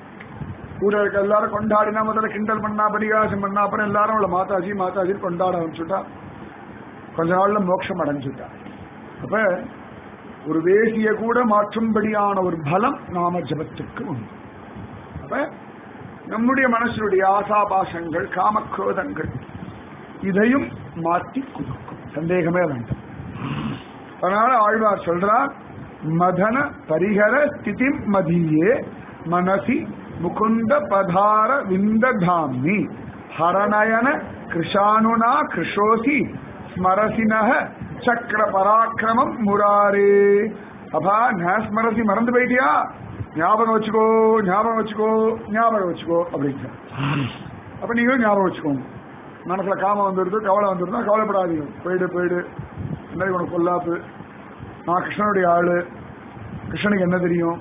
ஊரில் இருக்க எல்லாரும் கொண்டாடினா முதல்ல கிண்டல் பண்ணா பரிகாசம் பண்ணா அப்புறம் எல்லாரும் அவளை மாதாஜி மாதாஜி கொண்டாட ஆரம்பிச்சுட்டா கொஞ்ச நாள்ல மோட்சம் அடைஞ்சுட்டா அப்ப ஒரு வேசிய கூட மாற்றும்படியான ஒரு பலம் நாம ஜபத்துக்கு உண்டு அப்ப நம்முடைய மனசுடைய ஆசாபாசங்கள் காமக்ரோதங்கள் இதையும் மாற்றி கொடுக்கும் சந்தேகமே வேண்டாம் அதனால ஆழ்வார் சொல்றார் மதன பரிகர ஸ்திதி மதியே மனசி முகுந்த பதார விந்ததாமி ஹரநயன கிருஷானுனா கிருஷோசி ஸ்மரசினக சக்கர பராக்கிரமம் முராரே அப்பா நான் ஸ்மரசி மறந்து போயிட்டியா ஞாபகம் வச்சுக்கோ ஞாபகம் வச்சுக்கோ ஞாபகம் வச்சுக்கோ அப்படின்னு அப்ப நீங்களும் ஞாபகம் வச்சுக்கோங்க மனசுல காமம் வந்துடுது கவலை வந்துடுதா கவலைப்படாதீங்க போயிடு போயிடு என்ன உனக்கு கொல்லாப்பு நான் கிருஷ்ணனுடைய ஆளு கிருஷ்ணனுக்கு என்ன தெரியும்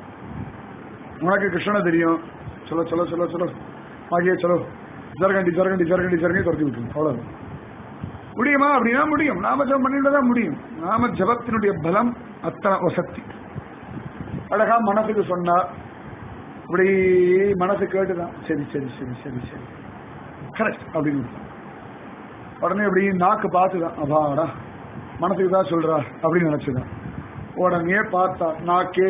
உனக்கு கிருஷ்ணனை தெரியும் சொல்ல சொல்ல சொல்ல சொல்ல ஆகிய சொல்லோ ஜரகண்டி ஜரகண்டி ஜரகண்டி ஜரகண்டி துரத்தி விட்டுரும் அவ்வளவு முடியுமா அப்படின்னா முடியும் நாம ஜபம் பண்ணிட்டு தான் முடியும் நாம ஜபத்தினுடைய பலம் அத்தனை வசக்தி அழகா மனசுக்கு சொன்னா இப்படி மனசு கேட்டுதான் சரி சரி சரி சரி சரி கரெக்ட் அப்படின்னு உடனே இப்படி நாக்கு பார்த்துதான் அபாடா மனசுக்கு தான் சொல்றா அப்படின்னு நினைச்சுதான் உடனே பார்த்தா நாக்கே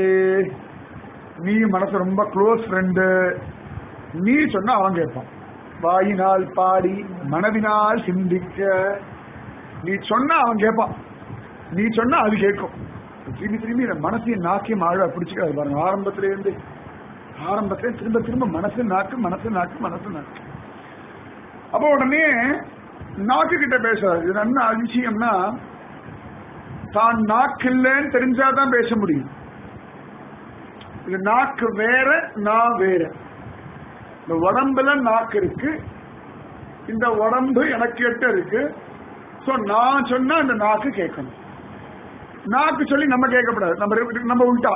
நீ மனசு ரொம்ப க்ளோஸ் ஃப்ரெண்டு நீ சொன்னா அவன் கேட்பான் வாயினால் பாடி மனதினால் சிந்திக்க நீ சொன்னா அவன் கேட்பான் நீ சொன்னா அது கேட்கும் திரும்பி திரும்பி இந்த மனசையும் நாக்கையும் ஆழ பிடிச்சிக்காது பாருங்க ஆரம்பத்துல இருந்து ஆரம்பத்துல திரும்ப திரும்ப மனசு நாக்கு மனசு நாக்கு மனசு நாக்கு அப்போ உடனே நாக்கு கிட்ட பேசுறாரு இது என்ன அதிசயம்னா தான் நாக்கு இல்லைன்னு தெரிஞ்சாதான் பேச முடியும் இது நாக்கு வேற நான் வேற இந்த உடம்புல நாக்கு இருக்கு இந்த உடம்பு எனக்கு எட்ட இருக்கு சோ நான் சொன்னா அந்த நாக்கு கேட்கணும் நாக்கு சொல்லி நம்ம கேட்கக்கூடாது நம்ம நம்ம உள்டா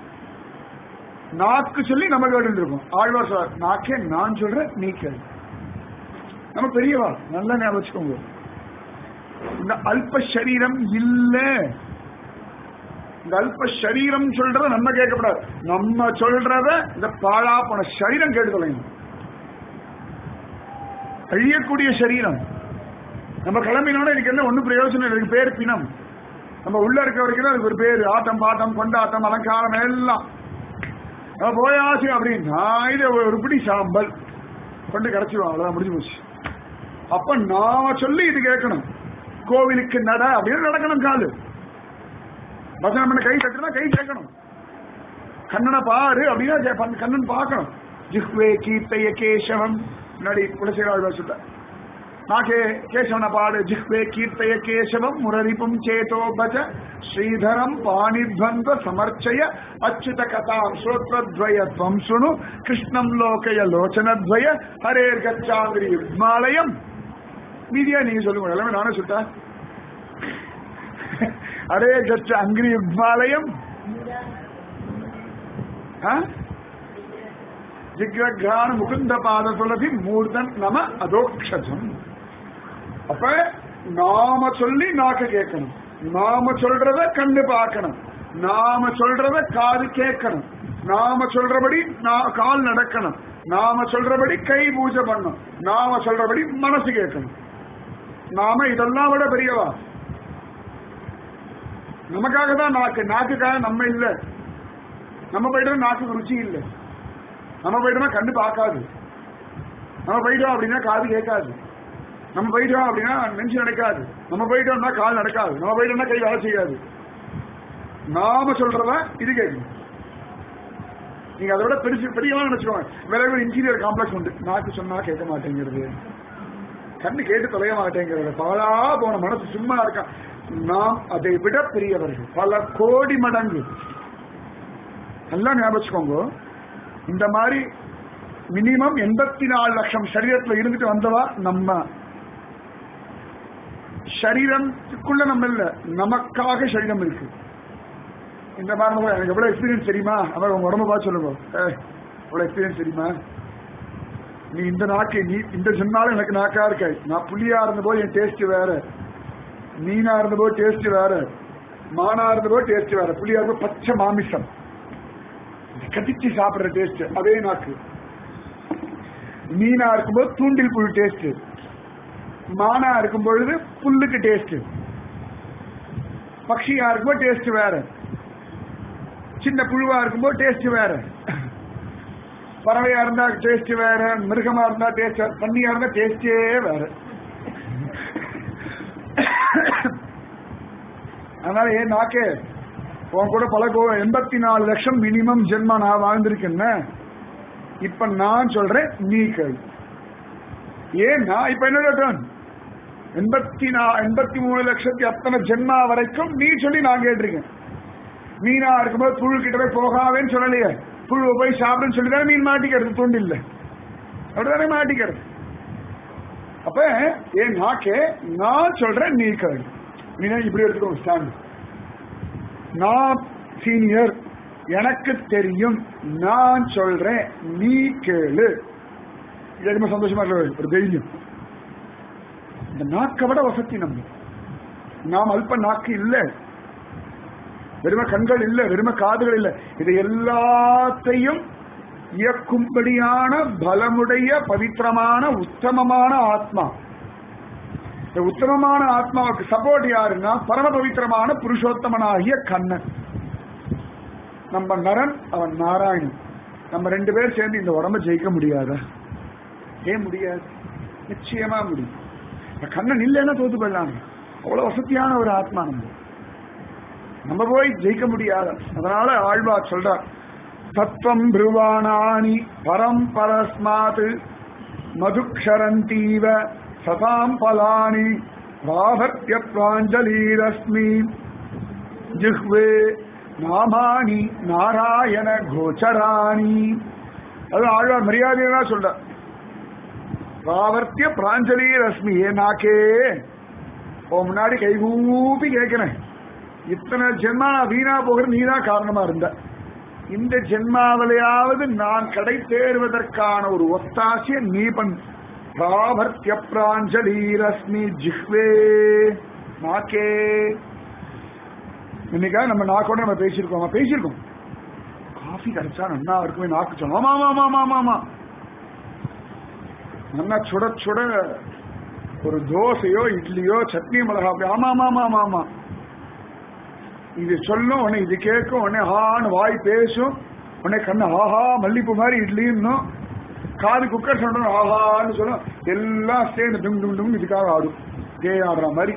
நாக்கு சொல்லி நம்ம கேட்டு இருக்கோம் ஆழ்வார் சார் நாக்கே நான் சொல்றேன் நீ கேளு நம்ம பெரியவா நல்லா ஞாபகம் வச்சுக்கோங்க இந்த அல்ப சரீரம் இல்ல இந்த அல்ப சரீரம் சொல்றத நம்ம கேட்கக்கூடாது நம்ம சொல்றத இந்த பாழா போன சரீரம் கேட்டு தொலைணும் அழியக்கூடிய சரீரம் நம்ம கிளம்பினோட இதுக்கு என்ன ஒன்றும் பிரயோஜனம் இல்லை இதுக்கு பேர் பிணம் நம்ம உள்ள இருக்க வரைக்கும் அதுக்கு ஒரு பேர் ஆட்டம் பாட்டம் கொண்டாட்டம் அலங்காரம் எல்லாம் நம்ம போயாச்சு அப்படின்னா இது ஒரு பிடி சாம்பல் கொண்டு கிடைச்சிடுவோம் அவ்வளவுதான் முடிஞ்சு போச்சு அப்ப நாம சொல்லி இது கேட்கணும் கோவிலுக்கு நட அப்படின்னு நடக்கணும் காலு பஜனை பண்ண கை தட்டுனா கை கேட்கணும் கண்ணனை பாரு அப்படின்னா ஜெ- பண்- கண்ணன் பார்க்கணும் ஜிஹ்வே கீர்த்தைய கேசவம் முன்னாடி குலசேகாழ்வார் சொல்ல நாகே கேசவன பாடு ஜிஹ்வே கீர்த்தய கேசவம் முரரிப்பும் சேதோ பஜ ஸ்ரீதரம் பாணித்வந்த சமர்ச்சய அச்சுத கதாம் ஸ்ரோத்ரத்வய துவம் சுணு கிருஷ்ணம் லோகய லோச்சனத்வய ஹரேர் கச்சாந்திரி யுக்மாலயம் மீதியா நீங்க சொல்லுங்க எல்லாமே நானே சொல்லிட்டேன் அரே கச்ச அங்கிரி யுக்மாலயம் ஜிக்ரக்ரான முகுந்த பாத துளசி மூர்த்தன் நம அதோக்ஷதம் அப்ப நாம சொல்லி நாக்க கேட்கணும் நாம சொல்றத கண்ணு பார்க்கணும் நாம சொல்றத காது கேட்கணும் நாம சொல்றபடி நா- கால் நடக்கணும் நாம சொல்றபடி கை பூஜை பண்ணணும் நாம சொல்றபடி மனசு கேட்கணும் நாம இதெல்லாம் விட பெரியவா நமக்காக தான் நாக்கு நாக்குக்காக நம்ம இல்ல நம்ம போயிட்டோம் நாக்கு ருச்சி இல்லை நம்ம போயிட்டோம்னா கண்ணு பார்க்காது நம்ம போயிட்டோம் அப்படின்னா காது கேட்காது நம்ம போயிட்டோம் அப்படின்னா நெஞ்சு நடக்காது நம்ம போயிட்டோம்னா கால் நடக்காது நம்ம போயிட்டோம்னா கை வேலை செய்யாது நாம சொல்றத இது கேட்கணும் நீங்க அதை விட பெருசு பெரியவா நினைச்சுக்கோங்க விரைவில் இன்டீரியர் காம்ப்ளெக்ஸ் உண்டு நாக்கு சொன்னா கேட்க மாட்டேங்கிறது கண்ணு கேட்டு தொலைய மாட்டேங்கிறது பாழா போன மனசு சும்மா இருக்கா நாம் அதை விட பெரியவர்கள் பல கோடி மடங்கு நல்லா ஞாபகம் வச்சுக்கோங்க இந்த மாதிரி மினிமம் எண்பத்தி நாலு லட்சம் சரீரத்துல இருந்துட்டு வந்தவா நம்ம சரீரத்துக்குள்ள நம்ம இல்ல நமக்காக சரீரம் இருக்கு இந்த மாதிரி நம்ம எனக்கு எவ்வளவு எக்ஸ்பீரியன்ஸ் தெரியுமா அவர் உங்க உடம்ப பார்த்து சொல்லுங்க ஏய், எவ்வளவு எக்ஸ்பீரியன்ஸ் தெரியுமா நீ இந்த நாக்கு நீ இந்த சொன்னாலும் எனக்கு நாக்கா இருக்க நான் புளியா இருந்தபோது என் டேஸ்ட் வேற மீனா இருந்தபோது டேஸ்ட் வேற மானா இருந்தபோது டேஸ்ட் வேற புளியா இருந்தபோது பச்சை மாமிசம் கடிச்சு சாப்பிடுற டேஸ்ட் அதே நாக்கு மீனா இருக்கும்போது தூண்டில் புழு டேஸ்ட் மானா இருக்கும் பொழுது புல்லுக்கு டேஸ்ட் பக்ஷியா இருக்கும்போது டேஸ்ட் வேற சின்ன புழுவா இருக்கும்போது டேஸ்ட் வேற பறவையா இருந்தா டேஸ்ட் வேற மிருகமா இருந்தா டேஸ்ட் தண்ணியா இருந்தா டேஸ்டே வேற அதனால ஏன் நாக்கே உன் கூட பல கோ எண்பத்தி நாலு லட்சம் மினிமம் ஜென்மா நான் வாழ்ந்திருக்கேன்னு இப்ப நான் சொல்றேன் நீ கேள் ஏன்னா இப்ப என்னோட டர்ன் எண்பத்தி நா எண்பத்தி மூணு லட்சத்தி அத்தனை ஜென்மா வரைக்கும் நீ சொல்லி நான் கேட்டிருக்கேன் மீனா இருக்கும்போது புழு கிட்ட போய் போகாவேன்னு சொல்லலையே புழு போய் சாப்பிடுன்னு சொல்லி தானே மீன் மாட்டிக்கிறது தூண்டு இல்லை அப்படிதானே மாட்டிக்கிறது அப்ப ஏன் நாக்கே நான் சொல்றேன் நீ கேள் நீ இப்படி எடுத்துக்கோ ஸ்டாண்ட் நான் சீனியர் எனக்கு தெரியும் நான் சொல்றேன் நீ கேளு இது ரொம்ப சந்தோஷமா இருக்க ஒரு தைரியம் இந்த நாக்கை விட வசதி நம்ம நாம் அல்ப நாக்கு இல்லை வெறும கண்கள் இல்ல வெறும காதுகள் இல்ல இது எல்லாத்தையும் இயக்கும்படியான பலமுடைய பவித்திரமான உத்தமமான ஆத்மா இந்த உத்தமமான ஆத்மாவுக்கு சப்போர்ட் யாருன்னா பரம பவித்திரமான புருஷோத்தமனாகிய கண்ணன் நம்ம நரன் அவன் நாராயணன் நம்ம ரெண்டு பேர் சேர்ந்து இந்த உடம்ப ஜெயிக்க முடியாதா ஏன் முடியாது நிச்சயமா முடியும் இந்த கண்ணன் இல்லைன்னா தோத்து போயிடலாம் அவ்வளவு வசதியான ஒரு ஆத்மா நம்ம நம்ம போய் ஜெயிக்க முடியாது அதனால ஆழ்வார் சொல்றார் தத்துவம் பிருவாணானி பரம் பரஸ்மாத் மதுக்ஷரந்தீவ சதாம் பலானி ராபர்த்தியத்வாஞ்சலீரஸ்மி ஜிஹ்வே நாமானி நாராயண கோச்சராணி அது ஆழ்வார் மரியாதையா சொல்ற ராவர்த்திய பிராஞ்சலி ரஸ்மி ஏ நாக்கே ஓ முன்னாடி கைகூப்பி கேட்கிறேன் இத்தனை ஜென்மா நான் வீணா போகிறது நீதான் காரணமா இருந்த இந்த ஜென்மாவிலையாவது நான் கடை தேர்வதற்கான ஒரு ஒத்தாசிய நீ பண் பிராபர்த்திய பிராஞ்சலி ரஸ்மி ஜிஹ்வே நாக்கே இன்னைக்காக நம்ம நாக்கோட நம்ம பேசியிருக்கோம் ஆமா, பேசியிருக்கோம் காஃபி கிடைச்சா நல்லா இருக்குமே நாக்கு சொன்னோம் ஆமா ஆமா ஆமா ஆமா ஆமா நல்லா சுட சுட ஒரு தோசையோ இட்லியோ சட்னி மிளகா அப்படி ஆமா ஆமா ஆமா ஆமா ஆமா இது சொல்லும் உடனே இது கேட்கும் உடனே ஹான்னு வாய் பேசும் உடனே கண்ணு ஆஹா மல்லிப்பூ மாதிரி இட்லின்னும் காது குக்கர் சொன்ன ஆஹான்னு சொல்லும் எல்லாம் சேர்ந்து டும் டும் டும் இதுக்காக ஆடும் கே ஆடுற மாதிரி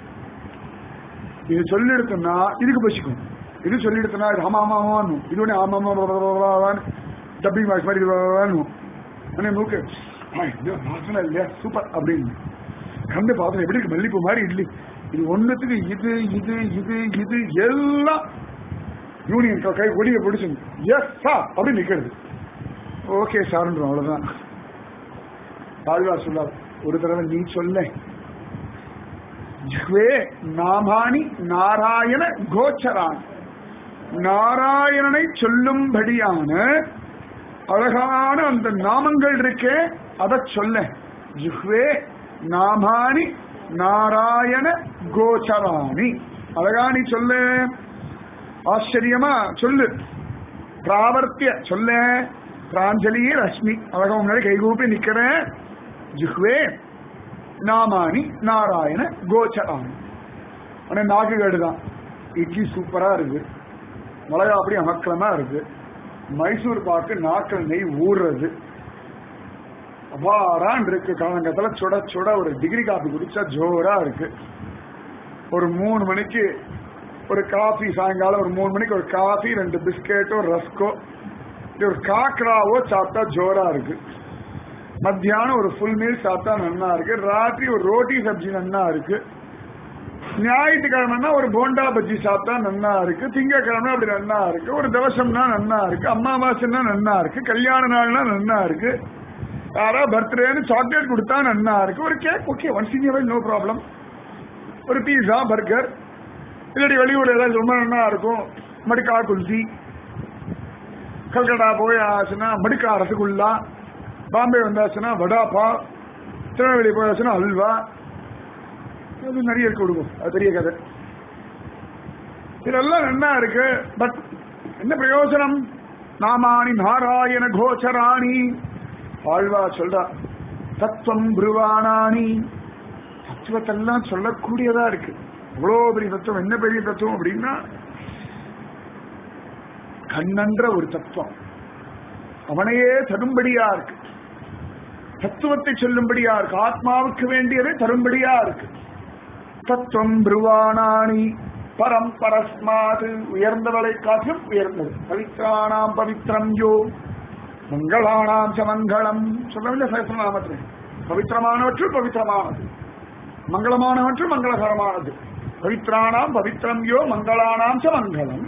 இது சொல்லி எடுத்தோம்னா இதுக்கு பசிக்கும் இது சொல்லி எடுத்தோம்னா இது ஆமா ஆமா ஆமான்னு இது உடனே ஆமா ஆமா டப்பிங் வாய்ஸ் மாதிரி இது வேணும் உடனே மூக்கு ஆ, இது வாசனை இல்லையா சூப்பர் அப்படின்னு கண்டு பார்த்தோம் எப்படி இருக்கு மல்லிப்பூ மாதிரி இட்லி இது ஒண்ணுத்துக்கு இது இது இது இது எல்லாம் யூனியன் கை கொடியை பிடிச்சு எஸ் சார் அப்படி நிக்கிறது ஓகே சார்ன்றோம் அவ்வளவுதான் தாழ்வார் சொல்லார் ஒரு தடவை நீ சொல்ல ஜிஹ்வே நாமானி நாராயண கோச்சரான் நாராயணனை சொல்லும்படியான அழகான அந்த நாமங்கள் இருக்கே அத சொல்ல ஜிஹ்வே நாமானி நாராயண கோச்சராணி அழகா நீ சொல்லு ஆச்சரியமா சொல்லு பிராவர்த்திய சொல்ல பிராஞ்சலி ரஷ்மி அழகா முன்னாடி கைகூப்பி நிக்கிறேன் ஜிஹ்வே நாமானி நாராயண கோச்சராணி ஆனா நாக்கு கேடுதான் இட்லி சூப்பரா இருக்கு மிளகா அப்படி அமக்கலமா இருக்கு மைசூர் பாக்கு நாக்கள் நெய் ஊறுறது அபாரான் இருக்கு காலங்கத்துல சுட சுட ஒரு டிகிரி காபி குடிச்சா ஜோரா இருக்கு ஒரு மூணு மணிக்கு ஒரு காஃபி சாயங்காலம் ஒரு மூணு மணிக்கு ஒரு காஃபி ரெண்டு பிஸ்கெட்டோ ரஸ்கோ இல்ல ஒரு காக்கராவோ சாப்பிட்டா ஜோரா இருக்கு மத்தியானம் ஒரு ஃபுல் மீல் சாப்பிட்டா நன்னா இருக்கு ராத்திரி ஒரு ரோட்டி சப்ஜி நன்னா இருக்கு ஞாயிற்றுக்கிழமைனா ஒரு போண்டா பஜ்ஜி சாப்பிட்டா நன்னா இருக்கு திங்கக்கிழமை அப்படி நன்னா இருக்கு ஒரு தவசம்னா நன்னா இருக்கு அம்மாவாசைன்னா நன்னா இருக்கு கல்யாண நாள்னா நன்னா இருக்கு யாரா பர்த்டேன்னு சாக்லேட் கொடுத்தா நன்னா இருக்கு ஒரு cake okay once in no problem ஒரு பீஸா பர்கர் இல்லாட்டி வெளியூர் ஏதாவது ரொம்ப நன்னா இருக்கும் மடிக்கா குல்சி கல்கட்டா போய் ஆச்சுன்னா மடிக்கா ரசகுல்லா பாம்பே வந்தாச்சுன்னா வடாப்பா திருநெல்வேலி போயாச்சுன்னா அல்வா அது நிறைய இருக்கு கொடுக்கும் அது பெரிய கதை இதெல்லாம் நல்லா இருக்கு பட் என்ன பிரயோஜனம் நாமானி நாராயண கோச்சராணி ஆழ்வா சொல்றா தத்துவம் புருவானானி தத்துவத்தெல்லாம் சொல்லக்கூடியதா இருக்கு அவ்வளோ பெரிய தத்துவம் என்ன பெரிய தத்துவம் அப்படின்னா கண்ணன்ற ஒரு தத்துவம் அவனையே தரும்படியா இருக்கு தத்துவத்தை சொல்லும்படியா இருக்கு ஆத்மாவுக்கு வேண்டியதை தரும்படியா இருக்கு தத்துவம் புருவானானி பரம் பரஸ்மாது உயர்ந்தவளை காற்றும் உயர்ந்தது பவித்ராணாம் பவித்ரம் யோ மங்களானாம் ச மங்களம் சொல்லவில்லை சகசிரநாமத்தில் பவித்திரமானவற்றுள் பவித்திரமானது மங்களமானவற்றுள் மங்களகரமானது பவித்ராணாம் பவித்ரம் யோ மங்களானாம் ச மங்களம்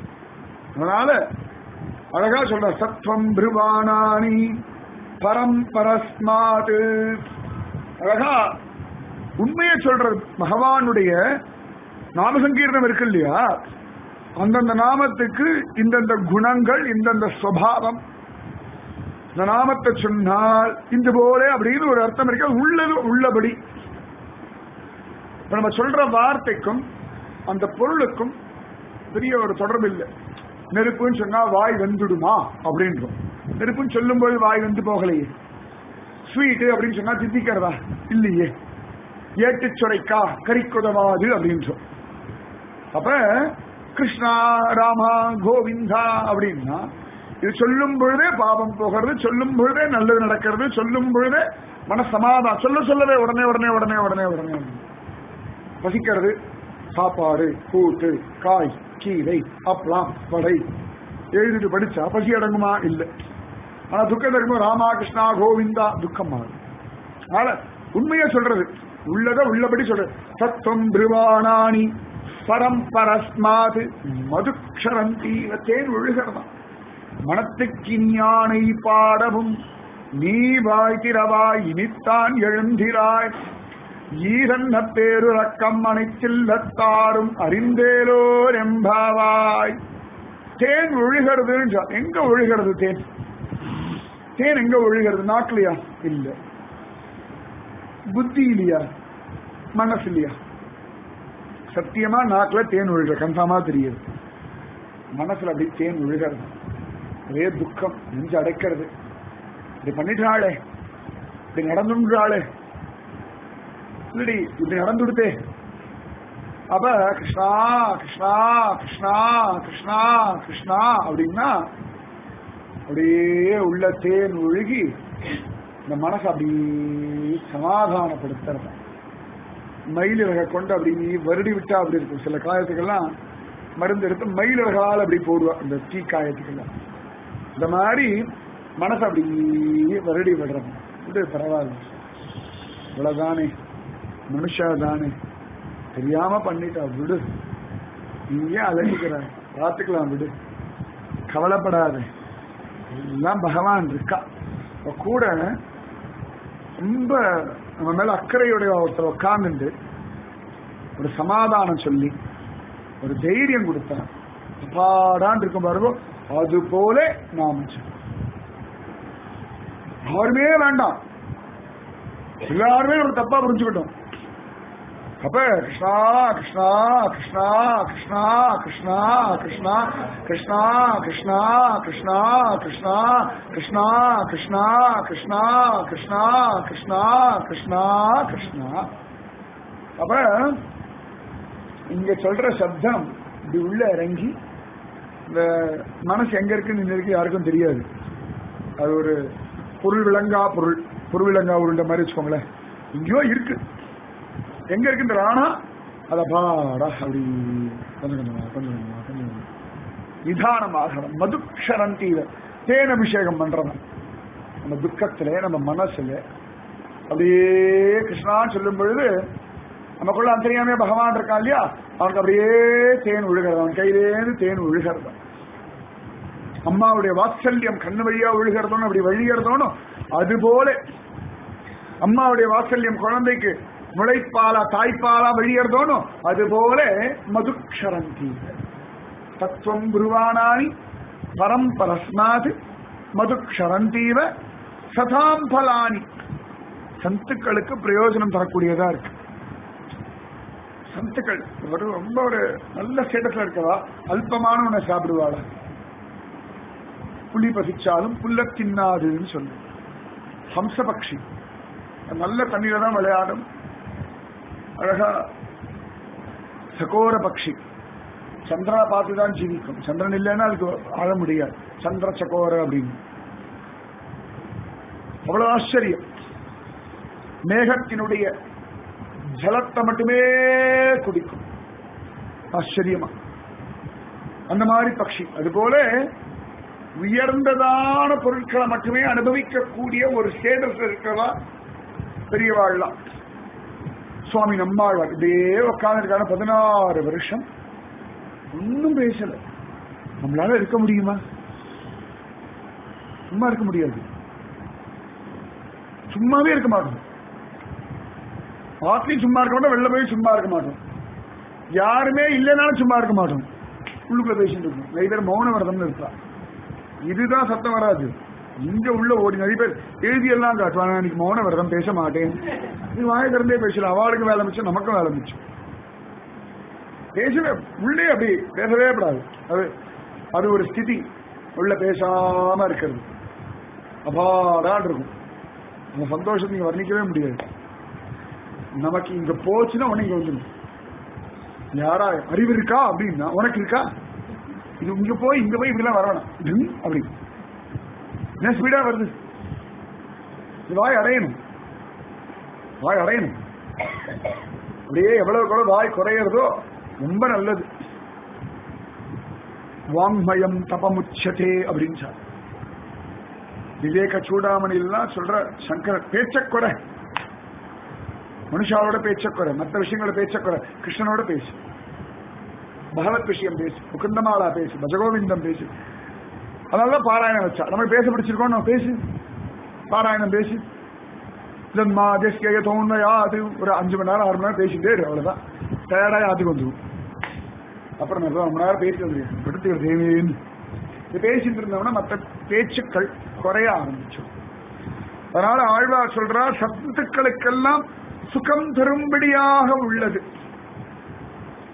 அதனால அழகா சொல்ற சத்வம் பிருவானானி பரம் பரஸ்மாது அழகா உண்மையை சொல்றது பகவானுடைய நாமசங்கீர்ணம் இருக்கு இல்லையா அந்தந்த நாமத்துக்கு இந்தந்த குணங்கள் இந்தந்த சுவாவம் இந்த நாமத்தை சொன்னால் இந்த போல அப்படின்னு ஒரு அர்த்தம் இருக்கு அது உள்ளது உள்ளபடி இப்ப நம்ம சொல்ற வார்த்தைக்கும் அந்த பொருளுக்கும் பெரிய ஒரு தொடர்பு இல்லை நெருப்புன்னு சொன்னா வாய் வெந்துடுமா அப்படின்றோம் நெருப்புன்னு சொல்லும்போது வாய் வந்து போகலையே ஸ்வீட்டு அப்படின்னு சொன்னா தித்திக்கிறதா இல்லையே ஏட்டு சுரைக்கா கறிக்குதவாது அப்படின்றோம் அப்ப கிருஷ்ணா ராமா கோவிந்தா அப்படின்னா இது சொல்லும் பொழுதே பாவம் போகிறது சொல்லும் பொழுதே நல்லது நடக்கிறது சொல்லும் பொழுதே மன சமாதானம் சொல்ல சொல்லவே உடனே உடனே உடனே உடனே உடனே பசிக்கிறது சாப்பாடு கூட்டு காய் கீரை அப்பளம் வடை எழுதிட்டு படிச்சா பசி அடங்குமா இல்லை ஆனா துக்கம் தரும்போது ராமா கிருஷ்ணா கோவிந்தா துக்கம் மாறும் அதனால உண்மையை சொல்றது உள்ளத உள்ளபடி சொல்றது தத்துவம் பிரிவானானி பரம் பரஸ்மாது மதுக்ஷரந்தி தேன் ஒழுகிறதா மனத்துக்கு ஞானை பாடவும் நீ வாய் திறவாய் இனித்தான் எழுந்திராய் ஈரன்ன பேருறக்கம் அனைத்தில்லத்தாரும் அறிந்தேலோர் எம்பாவாய் தேன் ஒழுகிறது எங்க ஒழுகிறது தேன் தேன் எங்க ஒழுகிறது நாட்டிலையா இல்ல புத்தி இல்லையா மனசு இல்லையா சத்தியமா நாக்குல தேன் ஒழுக கன்ஃபார்மா தெரியுது மனசுல அப்படி தேன் ஒழுகிறது ஒரே துக்கம் நெஞ்சு அடைக்கிறது இப்படி பண்ணிட்டாளே இப்படி நடந்துட்டாளே இல்லடி இப்படி நடந்துடுத்தே அப்ப கிருஷ்ணா கிருஷ்ணா கிருஷ்ணா கிருஷ்ணா கிருஷ்ணா அப்படின்னா அப்படியே உள்ள தேன் ஒழுகி இந்த மனசை அப்படி சமாதானப்படுத்துறது மயிலிறக கொண்டு அப்படி வருடி விட்டா அப்படி இருக்கும் சில காயத்துக்கெல்லாம் மருந்து எடுத்து மயிலிறகால் அப்படி போடுவா இந்த தீ காயத்துக்கெல்லாம் இந்த மாதிரி மனசை அப்படி வருடி விடுறது இது பரவாயில்ல இவ்வளவுதானே மனுஷா தானே தெரியாம பண்ணிட்டா விடு நீ ஏன் அலட்டிக்கிற பார்த்துக்கலாம் விடு கவலைப்படாத எல்லாம் பகவான் இருக்கா இப்ப கூட ரொம்ப நம்ம மேல அக்கறையுடைய ஒருத்தர் உட்கார்ந்துட்டு ஒரு சமாதானம் சொல்லி ஒரு தைரியம் கொடுத்தான் பாடான் இருக்கும் பாருங்க அது போல நாம யாருமே வேண்டாம் எல்லாருமே நம்ம தப்பா புரிஞ்சுக்கிட்டோம் அப்ப கிருஷ்ணா கிருஷ்ணா கிருஷ்ணா கிருஷ்ணா கிருஷ்ணா கிருஷ்ணா கிருஷ்ணா கிருஷ்ணா கிருஷ்ணா கிருஷ்ணா கிருஷ்ணா கிருஷ்ணா கிருஷ்ணா கிருஷ்ணா கிருஷ்ணா கிருஷ்ணா கிருஷ்ணா அப்ப இங்க சொல்ற சப்தம் இப்படி உள்ள இறங்கி இந்த மனசு எங்க இருக்குன்னு இன்ன வரைக்கும் யாருக்கும் தெரியாது அது ஒரு பொருள் விளங்கா பொருள் பொருள் விளங்கா உருண்ட மாதிரி வச்சுக்கோங்களேன் எங்கேயோ இருக்கு எங்க இருக்குன்ற ஆனா அத பாடா அப்படி கொஞ்சம் கொஞ்சமா கொஞ்சம் கொஞ்சமா கொஞ்சம் கொஞ்சமா நிதானமாக மதுக்ஷரந்தீர தேன் அபிஷேகம் பண்றவன் நம்ம துக்கத்துல நம்ம மனசுல அப்படியே கிருஷ்ணான்னு சொல்லும் பொழுது நமக்குள்ள அந்தரியாமே பகவான் இருக்கான் இல்லையா அவனுக்கு அப்படியே தேன் விழுகிறது அவன் கையிலேருந்து தேன் விழுகிறது அம்மாவுடைய வாத்சல்யம் கண்ணு வழியா விழுகிறதோன்னு அப்படி வழிகிறதோன்னு அது போல அம்மாவுடைய வாத்சல்யம் குழந்தைக்கு முளைப்பாலா தாய்ப்பாலா வழியறதோனோ அது போல மதுக்ஷரந்தி தத்துவம் குருவானானி பரம் பரஸ்மாத் மதுக்ஷரந்தீவ சதாம் பலானி சத்துக்களுக்கு பிரயோஜனம் தரக்கூடியதா இருக்கு சத்துக்கள் ஒரு ரொம்ப ஒரு நல்ல ஸ்டேட்டஸ்ல இருக்கவா அல்பமான உன்னை சாப்பிடுவாளா புலி பசிச்சாலும் புல்ல தின்னாதுன்னு சொல்லு ஹம்சபக்ஷி நல்ல தண்ணீர தான் விளையாடும் அழகா சகோர பக்ஷி சந்திரனை பார்த்து தான் ஜீவிக்கும் சந்திரன் இல்லைன்னா அதுக்கு ஆழ முடியாது சந்திர சகோர அப்படின்னு அவ்வளவு ஆச்சரியம் மேகத்தினுடைய ஜலத்தை மட்டுமே குடிக்கும் ஆச்சரியமா அந்த மாதிரி பக்ஷி அதுபோல உயர்ந்ததான பொருட்களை மட்டுமே அனுபவிக்கக்கூடிய ஒரு ஸ்டேட்டஸ் இருக்கிறதா பெரியவாழ்லாம் சுவாமி நம்மாழ்வார் இப்படியே உட்காந்துருக்காங்க பதினாறு வருஷம் ஒன்னும் பேசல நம்மளால இருக்க முடியுமா சும்மா இருக்க முடியாது சும்மாவே இருக்க மாட்டோம் ஆத்லையும் சும்மா இருக்க மாட்டோம் வெளில போய் சும்மா இருக்க மாட்டோம் யாருமே இல்லைனாலும் சும்மா இருக்க மாட்டோம் உள்ளுக்குள்ள பேசிட்டு இருக்கோம் நிறைய பேர் மௌன விரதம்னு இருக்கா இதுதான் சத்தம் வராது இங்க உள்ள ஓடி நிறைய பேர் எழுதி எல்லாம் காட்டுவாங்க இன்னைக்கு மௌன விரதம் பேச மாட்டேன் நீ வாய திறந்தே பேசலாம் அவளுக்கு வேலை மிச்சம் நமக்கும் வேலை மிச்சம் பேசவே உள்ளே அப்படி பேசவே கூடாது அது அது ஒரு ஸ்திதி உள்ள பேசாம இருக்கிறது அபாடான் இருக்கும் அந்த சந்தோஷத்தை நீங்க வர்ணிக்கவே முடியாது நமக்கு இங்க போச்சுன்னா உடனே இங்க வந்துடும் யாரா அறிவு இருக்கா அப்படின்னா உனக்கு இருக்கா இது இங்க போய் இங்க போய் இப்படிலாம் வரணும் டும் அப்படி என்ன ஸ்பீடா வருது இது வாய் அடையணும் வாய் அடையணும் அப்படியே எவ்வளவு கூட வாய் குறையிறதோ ரொம்ப நல்லது வாங்மயம் தபமுச்சதே அப்படின்னு சார் விவேக சூடாமணி எல்லாம் சொல்ற சங்கர பேச்சக்குறை மனுஷாவோட பேச்சக்குறை மற்ற விஷயங்களோட பேச்சக்குறை கிருஷ்ணனோட பேசு பகவத் விஷயம் பேசு முகுந்தமாலா பேசு பஜகோவிந்தம் பேசு அதனால பாராயணம் வச்சா நம்ம பேச பிடிச்சிருக்கோம் நம்ம பேசு பாராயணம் பேசு இல்லம்மா ஜெஸ்கே தோணுயா அது ஒரு அஞ்சு மணி நேரம் ஆறு மணி நேரம் பேசிட்டே இரு அவ்வளவுதான் டயர்டா யாத்துக்கு வந்துடும் அப்புறம் நம்ம ரொம்ப நேரம் பேசி வந்து எடுத்து தேவின்னு இது பேசிட்டு இருந்தோம்னா மற்ற பேச்சுக்கள் குறைய ஆரம்பிச்சோம் அதனால ஆழ்வார் சொல்றார் சத்துக்களுக்கெல்லாம் சுகம் தரும்படியாக உள்ளது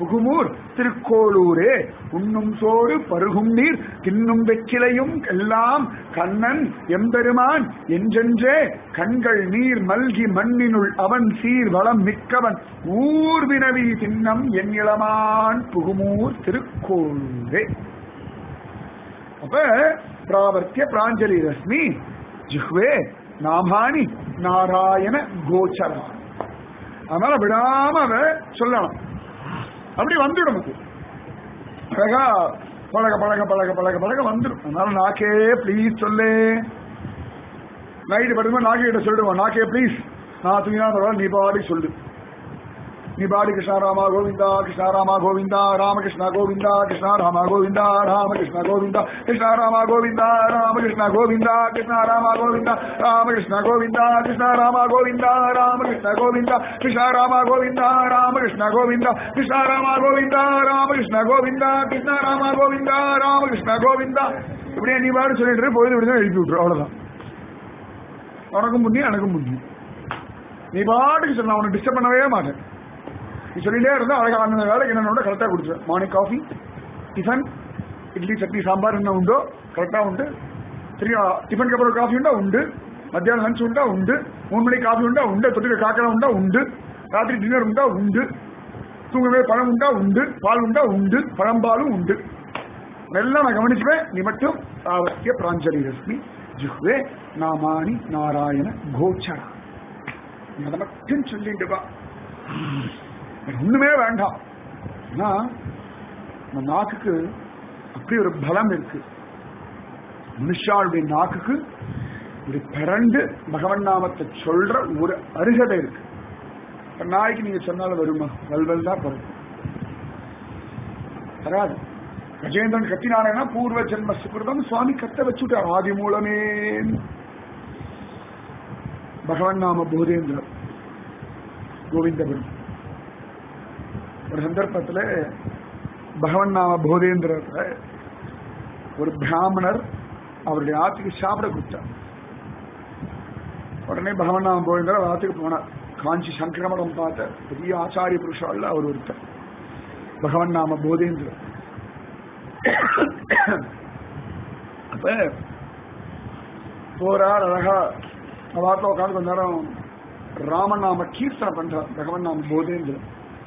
புகுமூர் திருக்கோளூரே உண்ணும் சோறு பருகும் நீர் தின்னும் வெற்றிலையும் எல்லாம் கண்ணன் எம்பெருமான் என்றென்றே கண்கள் நீர் மல்கி மண்ணினுள் அவன் சீர் வளம் மிக்கவன் ஊர் வினவி தின்னம் என் இளமான் புகுமூர் திருக்கோளூரே அப்ப பிராவர்த்திய பிராஞ்சலி ரஸ்மி ஜிஹ்வே நாமானி நாராயண கோச்சரா அதனால விடாம அவ சொல்லலாம் அப்படி வந்துடும் நமக்கு அழகா பழக பழக பழக பழக பழக வந்துடும் அதனால நாக்கே ப்ளீஸ் சொல்லு நைட்டு படுக்கும்போது நாக்கே கிட்ட சொல்லிடுவோம் நாக்கே ப்ளீஸ் நான் தூங்கினா பரவாயில்ல நீ பாடி சொல்லு நீ பாடி கிருஷ்ணா ராமா கோவிந்தா கிருஷ்ணா ராமா கோவிந்தா ராமகிருஷ்ணா கோவிந்தா கிருஷ்ணா ராமா கோவிந்தா ராமகிருஷ்ணா கோவிந்தா கிருஷ்ணா ராமா கோவிந்தா ராமகிருஷ்ணா கோவிந்தா கிருஷ்ணா ராமா கோவிந்தா ராமகிருஷ்ணா கோவிந்தா கிருஷ்ணா ராமா கோவிந்தா ராமகிருஷ்ணா கோவிந்தா கிருஷ்ணா ராமா கோவிந்தா ராமகிருஷ்ணா கோவிந்தா கிருஷ்ணா ராமா கோவிந்தா ராமகிருஷ்ணா கோவிந்தா கிருஷ்ணா ராமா கோவிந்தா ராமகிருஷ்ணா கோவிந்தா இப்படியே நீ பாடு சொல்லிட்டு போயிட்டு விடுதல் எழுப்பி விட்டுரு அவ்வளவுதான் உனக்கும் புண்ணியம் எனக்கும் புண்ணியம் நீ பாட்டுக்கு சொன்ன உனக்கு டிஸ்டர்ப் பண்ணவே மாட்டேன் நீ சொல்லிட்டே இருந்தா அழகா அந்த வேலைக்கு என்னென்ன கரெக்டாக கொடுத்துருவேன் morning coffee tiffin idli chutney sambar என்ன உண்டோ கரெக்டாக உண்டு திரும்பி டிஃபனுக்கு அப்புறம் காஃபி உண்டா உண்டு மத்தியானம் லஞ்ச் உண்டா உண்டு மூணு மணிக்கு காஃபி உண்டா உண்டு தொட்டுக்க காக்கடா உண்டா உண்டு ராத்திரி டின்னர் உண்டா உண்டு தூங்கவே பழம் உண்டா உண்டு பால் உண்டா உண்டு பழம்பாலும் உண்டு எல்லாம் நான் கவனிச்சுப்பேன் நீ மட்டும் ஆவத்திய பிராஞ்சலி ரஸ்மி ஜுஹ்வே நாமானி நாராயண கோச்சரா நீ அதை மட்டும் சொல்லிட்டு வா எனக்கு ஒண்ணுமே வேண்டாம் ஆனா நம்ம நாக்குக்கு அப்படி ஒரு பலம் இருக்கு மனுஷாளுடைய நாக்குக்கு ஒரு பிறண்டு பகவன் நாமத்தை சொல்ற ஒரு அருகதை இருக்கு இப்ப நாய்க்கு நீங்க சொன்னாலும் வருமா வல்வல் தான் வரும் வராது கஜேந்திரன் கத்தினானேனா பூர்வ ஜென்ம சுகிருதம் சுவாமி கத்த வச்சுட்டார் ஆதி மூலமே பகவன் நாம போதேந்திரன் கோவிந்தபுரம் ஒரு சந்தர்ப்பத்தில் பகவன் நாம போதேந்திரத்துல ஒரு பிராமணர் அவருடைய ஆத்துக்கு சாப்பிட கொடுத்தார் உடனே பகவன் நாம போதேந்திரர் ஆத்துக்கு போனார் காஞ்சி சங்கரமடம் பார்த்த பெரிய ஆச்சாரிய புருஷால அவர் ஒருத்தர் பகவன் நாம போதேந்திரர் அப்ப போறார் அழகா வாட்டில் உட்காந்து கொஞ்ச நேரம் ராமன் நாம கீர்த்தனை பண்றார் பகவன் நாம போதேந்திரன்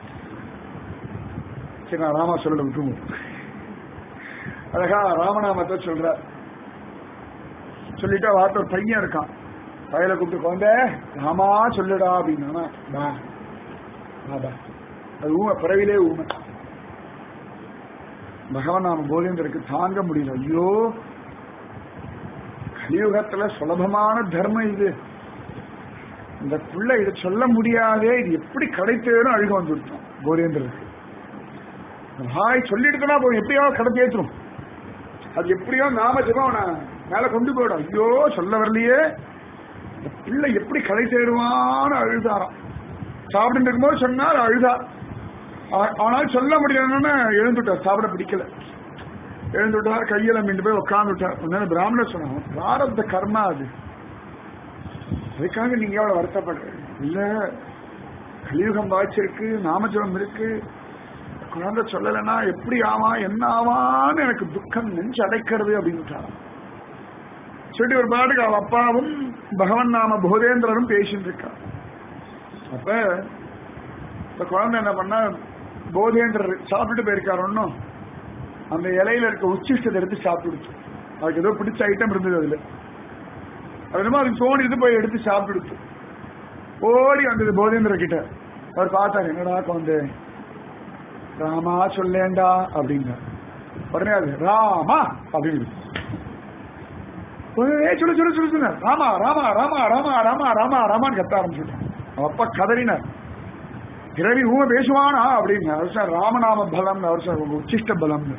சரி நான் ராமா சொல்ல விட்டுருவோம் அழகா ராமநாமத்தை சொல்ற சொல்லிட்டு வார்த்தை ஒரு பையன் இருக்கான் பையனை கூப்பிட்டு குழந்தை ராமா சொல்லுடா அப்படின்னா பா பா, பா அது ஊமை பிறவிலே ஊமை பகவான் நாம போதேந்திரருக்கு தாங்க முடியல ஐயோ கலியுகத்துல சுலபமான தர்மம் இது இந்த புள்ள இதை சொல்ல முடியாதே இது எப்படி கிடைத்தேன்னு அழுக வந்துவிட்டோம் போதேந்திரருக்கு ஹாய் சொல்லிட்டுனா போதும் எப்படியாவது கடத்தி ஏற்றுரும் அது எப்படியோ நாம ஜெபம் நான் மேல கொண்டு போயிடும் ஐயோ சொல்ல வரலையே இந்த பிள்ளை எப்படி கடை சேருவான்னு அழுதாராம் சாப்பிட்டு இருக்கும்போது சொன்னார் அழுதா ஆ- ஆனால் சொல்ல முடியலன்னு எழுந்துட்டார் சாப்பிட பிடிக்கல எழுந்துட்டார் கையில மீண்டு போய் உட்காந்துட்டார் உடனே பிராமணர் சொன்னாங்க பிராரப்த கர்மா அது அதுக்காக நீங்க எவ்வளவு வருத்தப்படுறீங்க இல்ல கலியுகம் வாய்ச்சிருக்கு நாமஜபம் இருக்கு குழந்தை சொல்லலைன்னா எப்படி ஆவா என்ன ஆவான்னு எனக்கு துக்கம் நெஞ்சு அடைக்கிறது அப்படின்னுட்டாராம் சொல்லிட்டு ஒரு பாட்டுக்கு அவ அப்பாவும் பகவன் நாம போதேந்திரரும் பேசிட்டு இருக்கா அப்ப இந்த குழந்தை என்ன பண்ணா போதேந்திரர் சாப்பிட்டுட்டு போயிருக்காரு ஒன்னும் அந்த இலையில இருக்க உச்சிஷ்டத்தை எடுத்து சாப்பிடுச்சு அதுக்கு ஏதோ பிடிச்ச ஐட்டம் இருந்தது அதுல அது என்னமோ அதுக்கு தோணிட்டு போய் எடுத்து சாப்பிடுச்சு ஓடி வந்தது போதேந்திர கிட்ட அவர் பார்த்தாரு என்னடா குழந்தை ராமா சொல்லேண்டா அப்படிங்க உடனே அது ராமா அப்படின்னு உடனே சொல்லு சொல்லு சொல்லு சொல்லு ராமா ராமா ராமா ராமா ராமா ராமா ராமான்னு கத்த ஆரம்பிச்சுட்டான் அவன் அப்பா கதறினார் பிறவி ஊம பேசுவானா அப்படின்னு அவர் சார் ராமநாம பலம் அவர் சார் உங்க உச்சிஷ்ட பலம்னு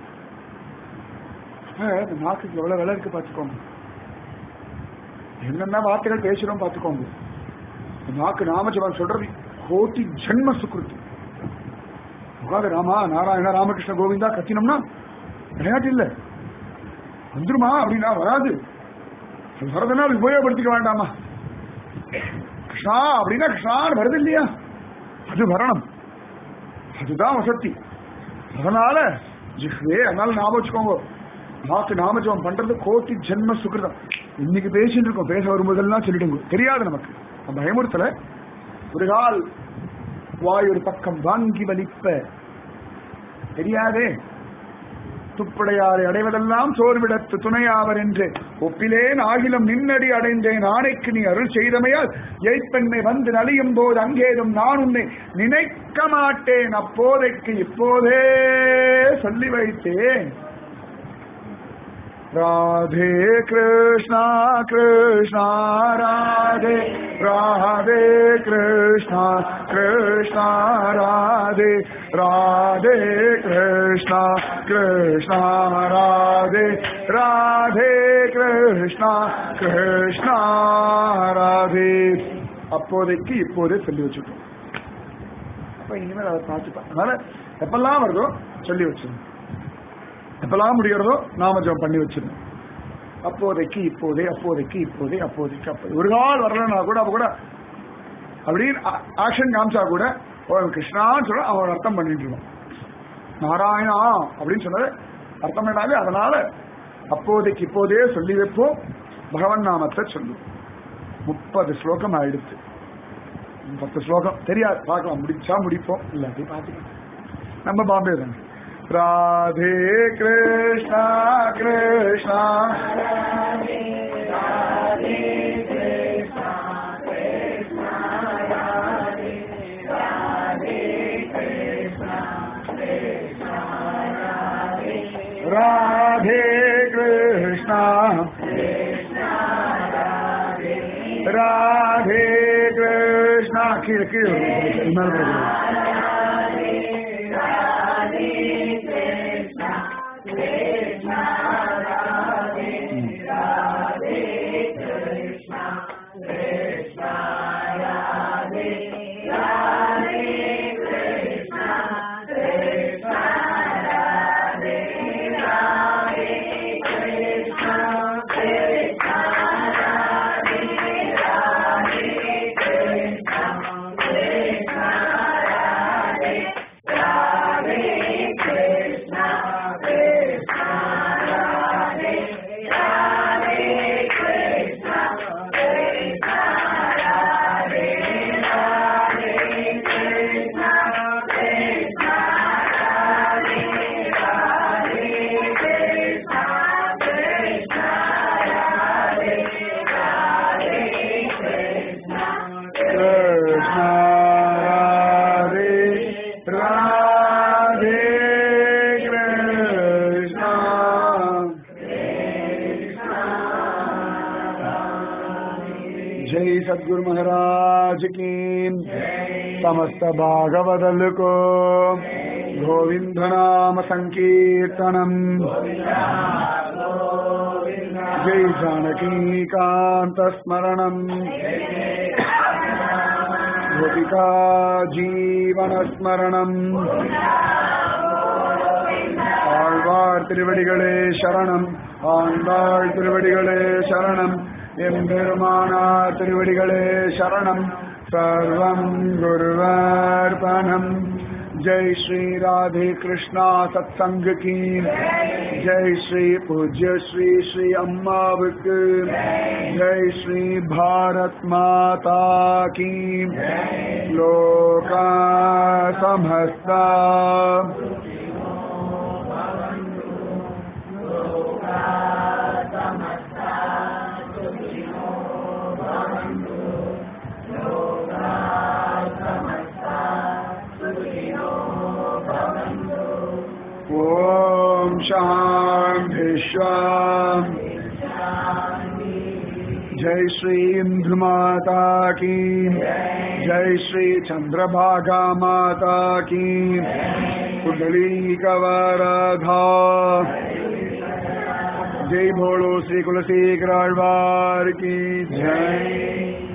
அப்ப இந்த நாக்குக்கு எவ்வளவு விலை இருக்கு பாத்துக்கோங்க என்னென்ன வார்த்தைகள் பேசுறோம் பாத்துக்கோங்க இந்த நாக்கு நாமஜபம் சொல்றது கோட்டி ஜென்ம சுக்ருதி உட்காந்து ராமா நாராயண ராமகிருஷ்ண கோவிந்தா கத்தினோம்னா விளையாட்டு இல்ல வந்துருமா அப்படின்னா வராது அது வரதுன்னா அது உபயோகப்படுத்திக்க வேண்டாமா கிருஷ்ணா அப்படின்னா கிருஷ்ணான்னு வருது இல்லையா அது வரணும் அதுதான் வசதி அதனால ஜிஹ்வே அதனால ஞாபகம் வச்சுக்கோங்க நாக்கு நாமஜபம் பண்றது கோட்டி ஜென்ம சுகிருதம் இன்னைக்கு பேசிட்டு இருக்கோம் பேச வரும்போதெல்லாம் சொல்லிடுங்க தெரியாது நமக்கு நம்ம பயமுறுத்தல ஒரு கால் வாய் ஒரு பக்கம் வாங்கி வலிப்ப தெரியாதே துப்படையாரை அடைவதெல்லாம் சோர்விடத்து துணையாவர் என்று ஒப்பிலேன் ஆகிலும் நின்னடி அடைந்தேன் ஆணைக்கு நீ அருள் செய்தமையால் எய்ப்பெண்மை வந்து நலியும் போது அங்கேதும் நான் உன்னை நினைக்க மாட்டேன் அப்போதைக்கு இப்போதே சொல்லி வைத்தேன் ராதே கிருஷ்ணா கிருஷ்ணா ராதே ராதே கிருஷ்ணா கிருஷ்ணா ராதே ராதே கிருஷ்ணா கிருஷ்ணா ராதே ராதே கிருஷ்ணா கிருஷ்ணா ராதே அப்போதைக்கு இப்போதே சொல்லி வச்சுட்டோம் அப்ப இனிமேல் அதை பார்த்துப்பேன் அதனால எப்பெல்லாம் வருதோ சொல்லி வச்சிருந்தோம் எப்பெல்லாம் முடிகிறதோ நாம ஜெபம் பண்ணி வச்சிருந்தோம் அப்போதைக்கு இப்போதே அப்போதைக்கு இப்போதே அப்போதைக்கு அப்போது ஒரு நாள் வரலன்னா கூட அப்ப கூட அப்படின்னு ஆக்ஷன் காமிச்சா கூட அவன் கிருஷ்ணான்னு சொல்ல அவன் அர்த்தம் பண்ணிட்டு இருக்கான் நாராயணா அப்படின்னு சொன்னது அர்த்தம் பண்ணாலே அதனால அப்போதைக்கு இப்போதே சொல்லி வைப்போம் பகவன் நாமத்தை சொல்லுவோம் முப்பது ஸ்லோகம் ஆயிடுச்சு பத்து ஸ்லோகம் தெரியாது பார்க்கலாம் முடிச்சா முடிப்போம் இல்லாட்டி பார்த்துக்கலாம் நம்ம பாம்பே தானே ராதே கிருஷ்ணா கிருஷ்ணா ராதே கிருஷ்ணா ராதே கிருஷ்ணா கீழே கீழே மேல போடுங்க. கிருஷ்ணா ராதே ராதே கிருஷ்ணா जय सदगुरु महाराज की समस्त भागवदल को गोविंद नाम संकीर्तनम जय जानकी कांत स्मरणम गोपिका जीवन स्मरणम ஆழ்வார் திருவடிகளே சரணம் ஆண்டாள் திருவடிகளே சரணம் எம்பெருமானார் திருவடிகளே சரணம் சர்வம் குருவார்பணம் जय श्री राधे कृष्णा सत्संग की जय श्री पूज्य श्री श्री अम्मा बुक जय श्री भारत माता की लोका समस्ता ॐ शान्तिश्वाम् जय श्री इंद्र माता की जय श्री चंद्रभागा माता की कुंडली कवरधा जय भोलो श्री कुलशेखर आழ்வார் की जय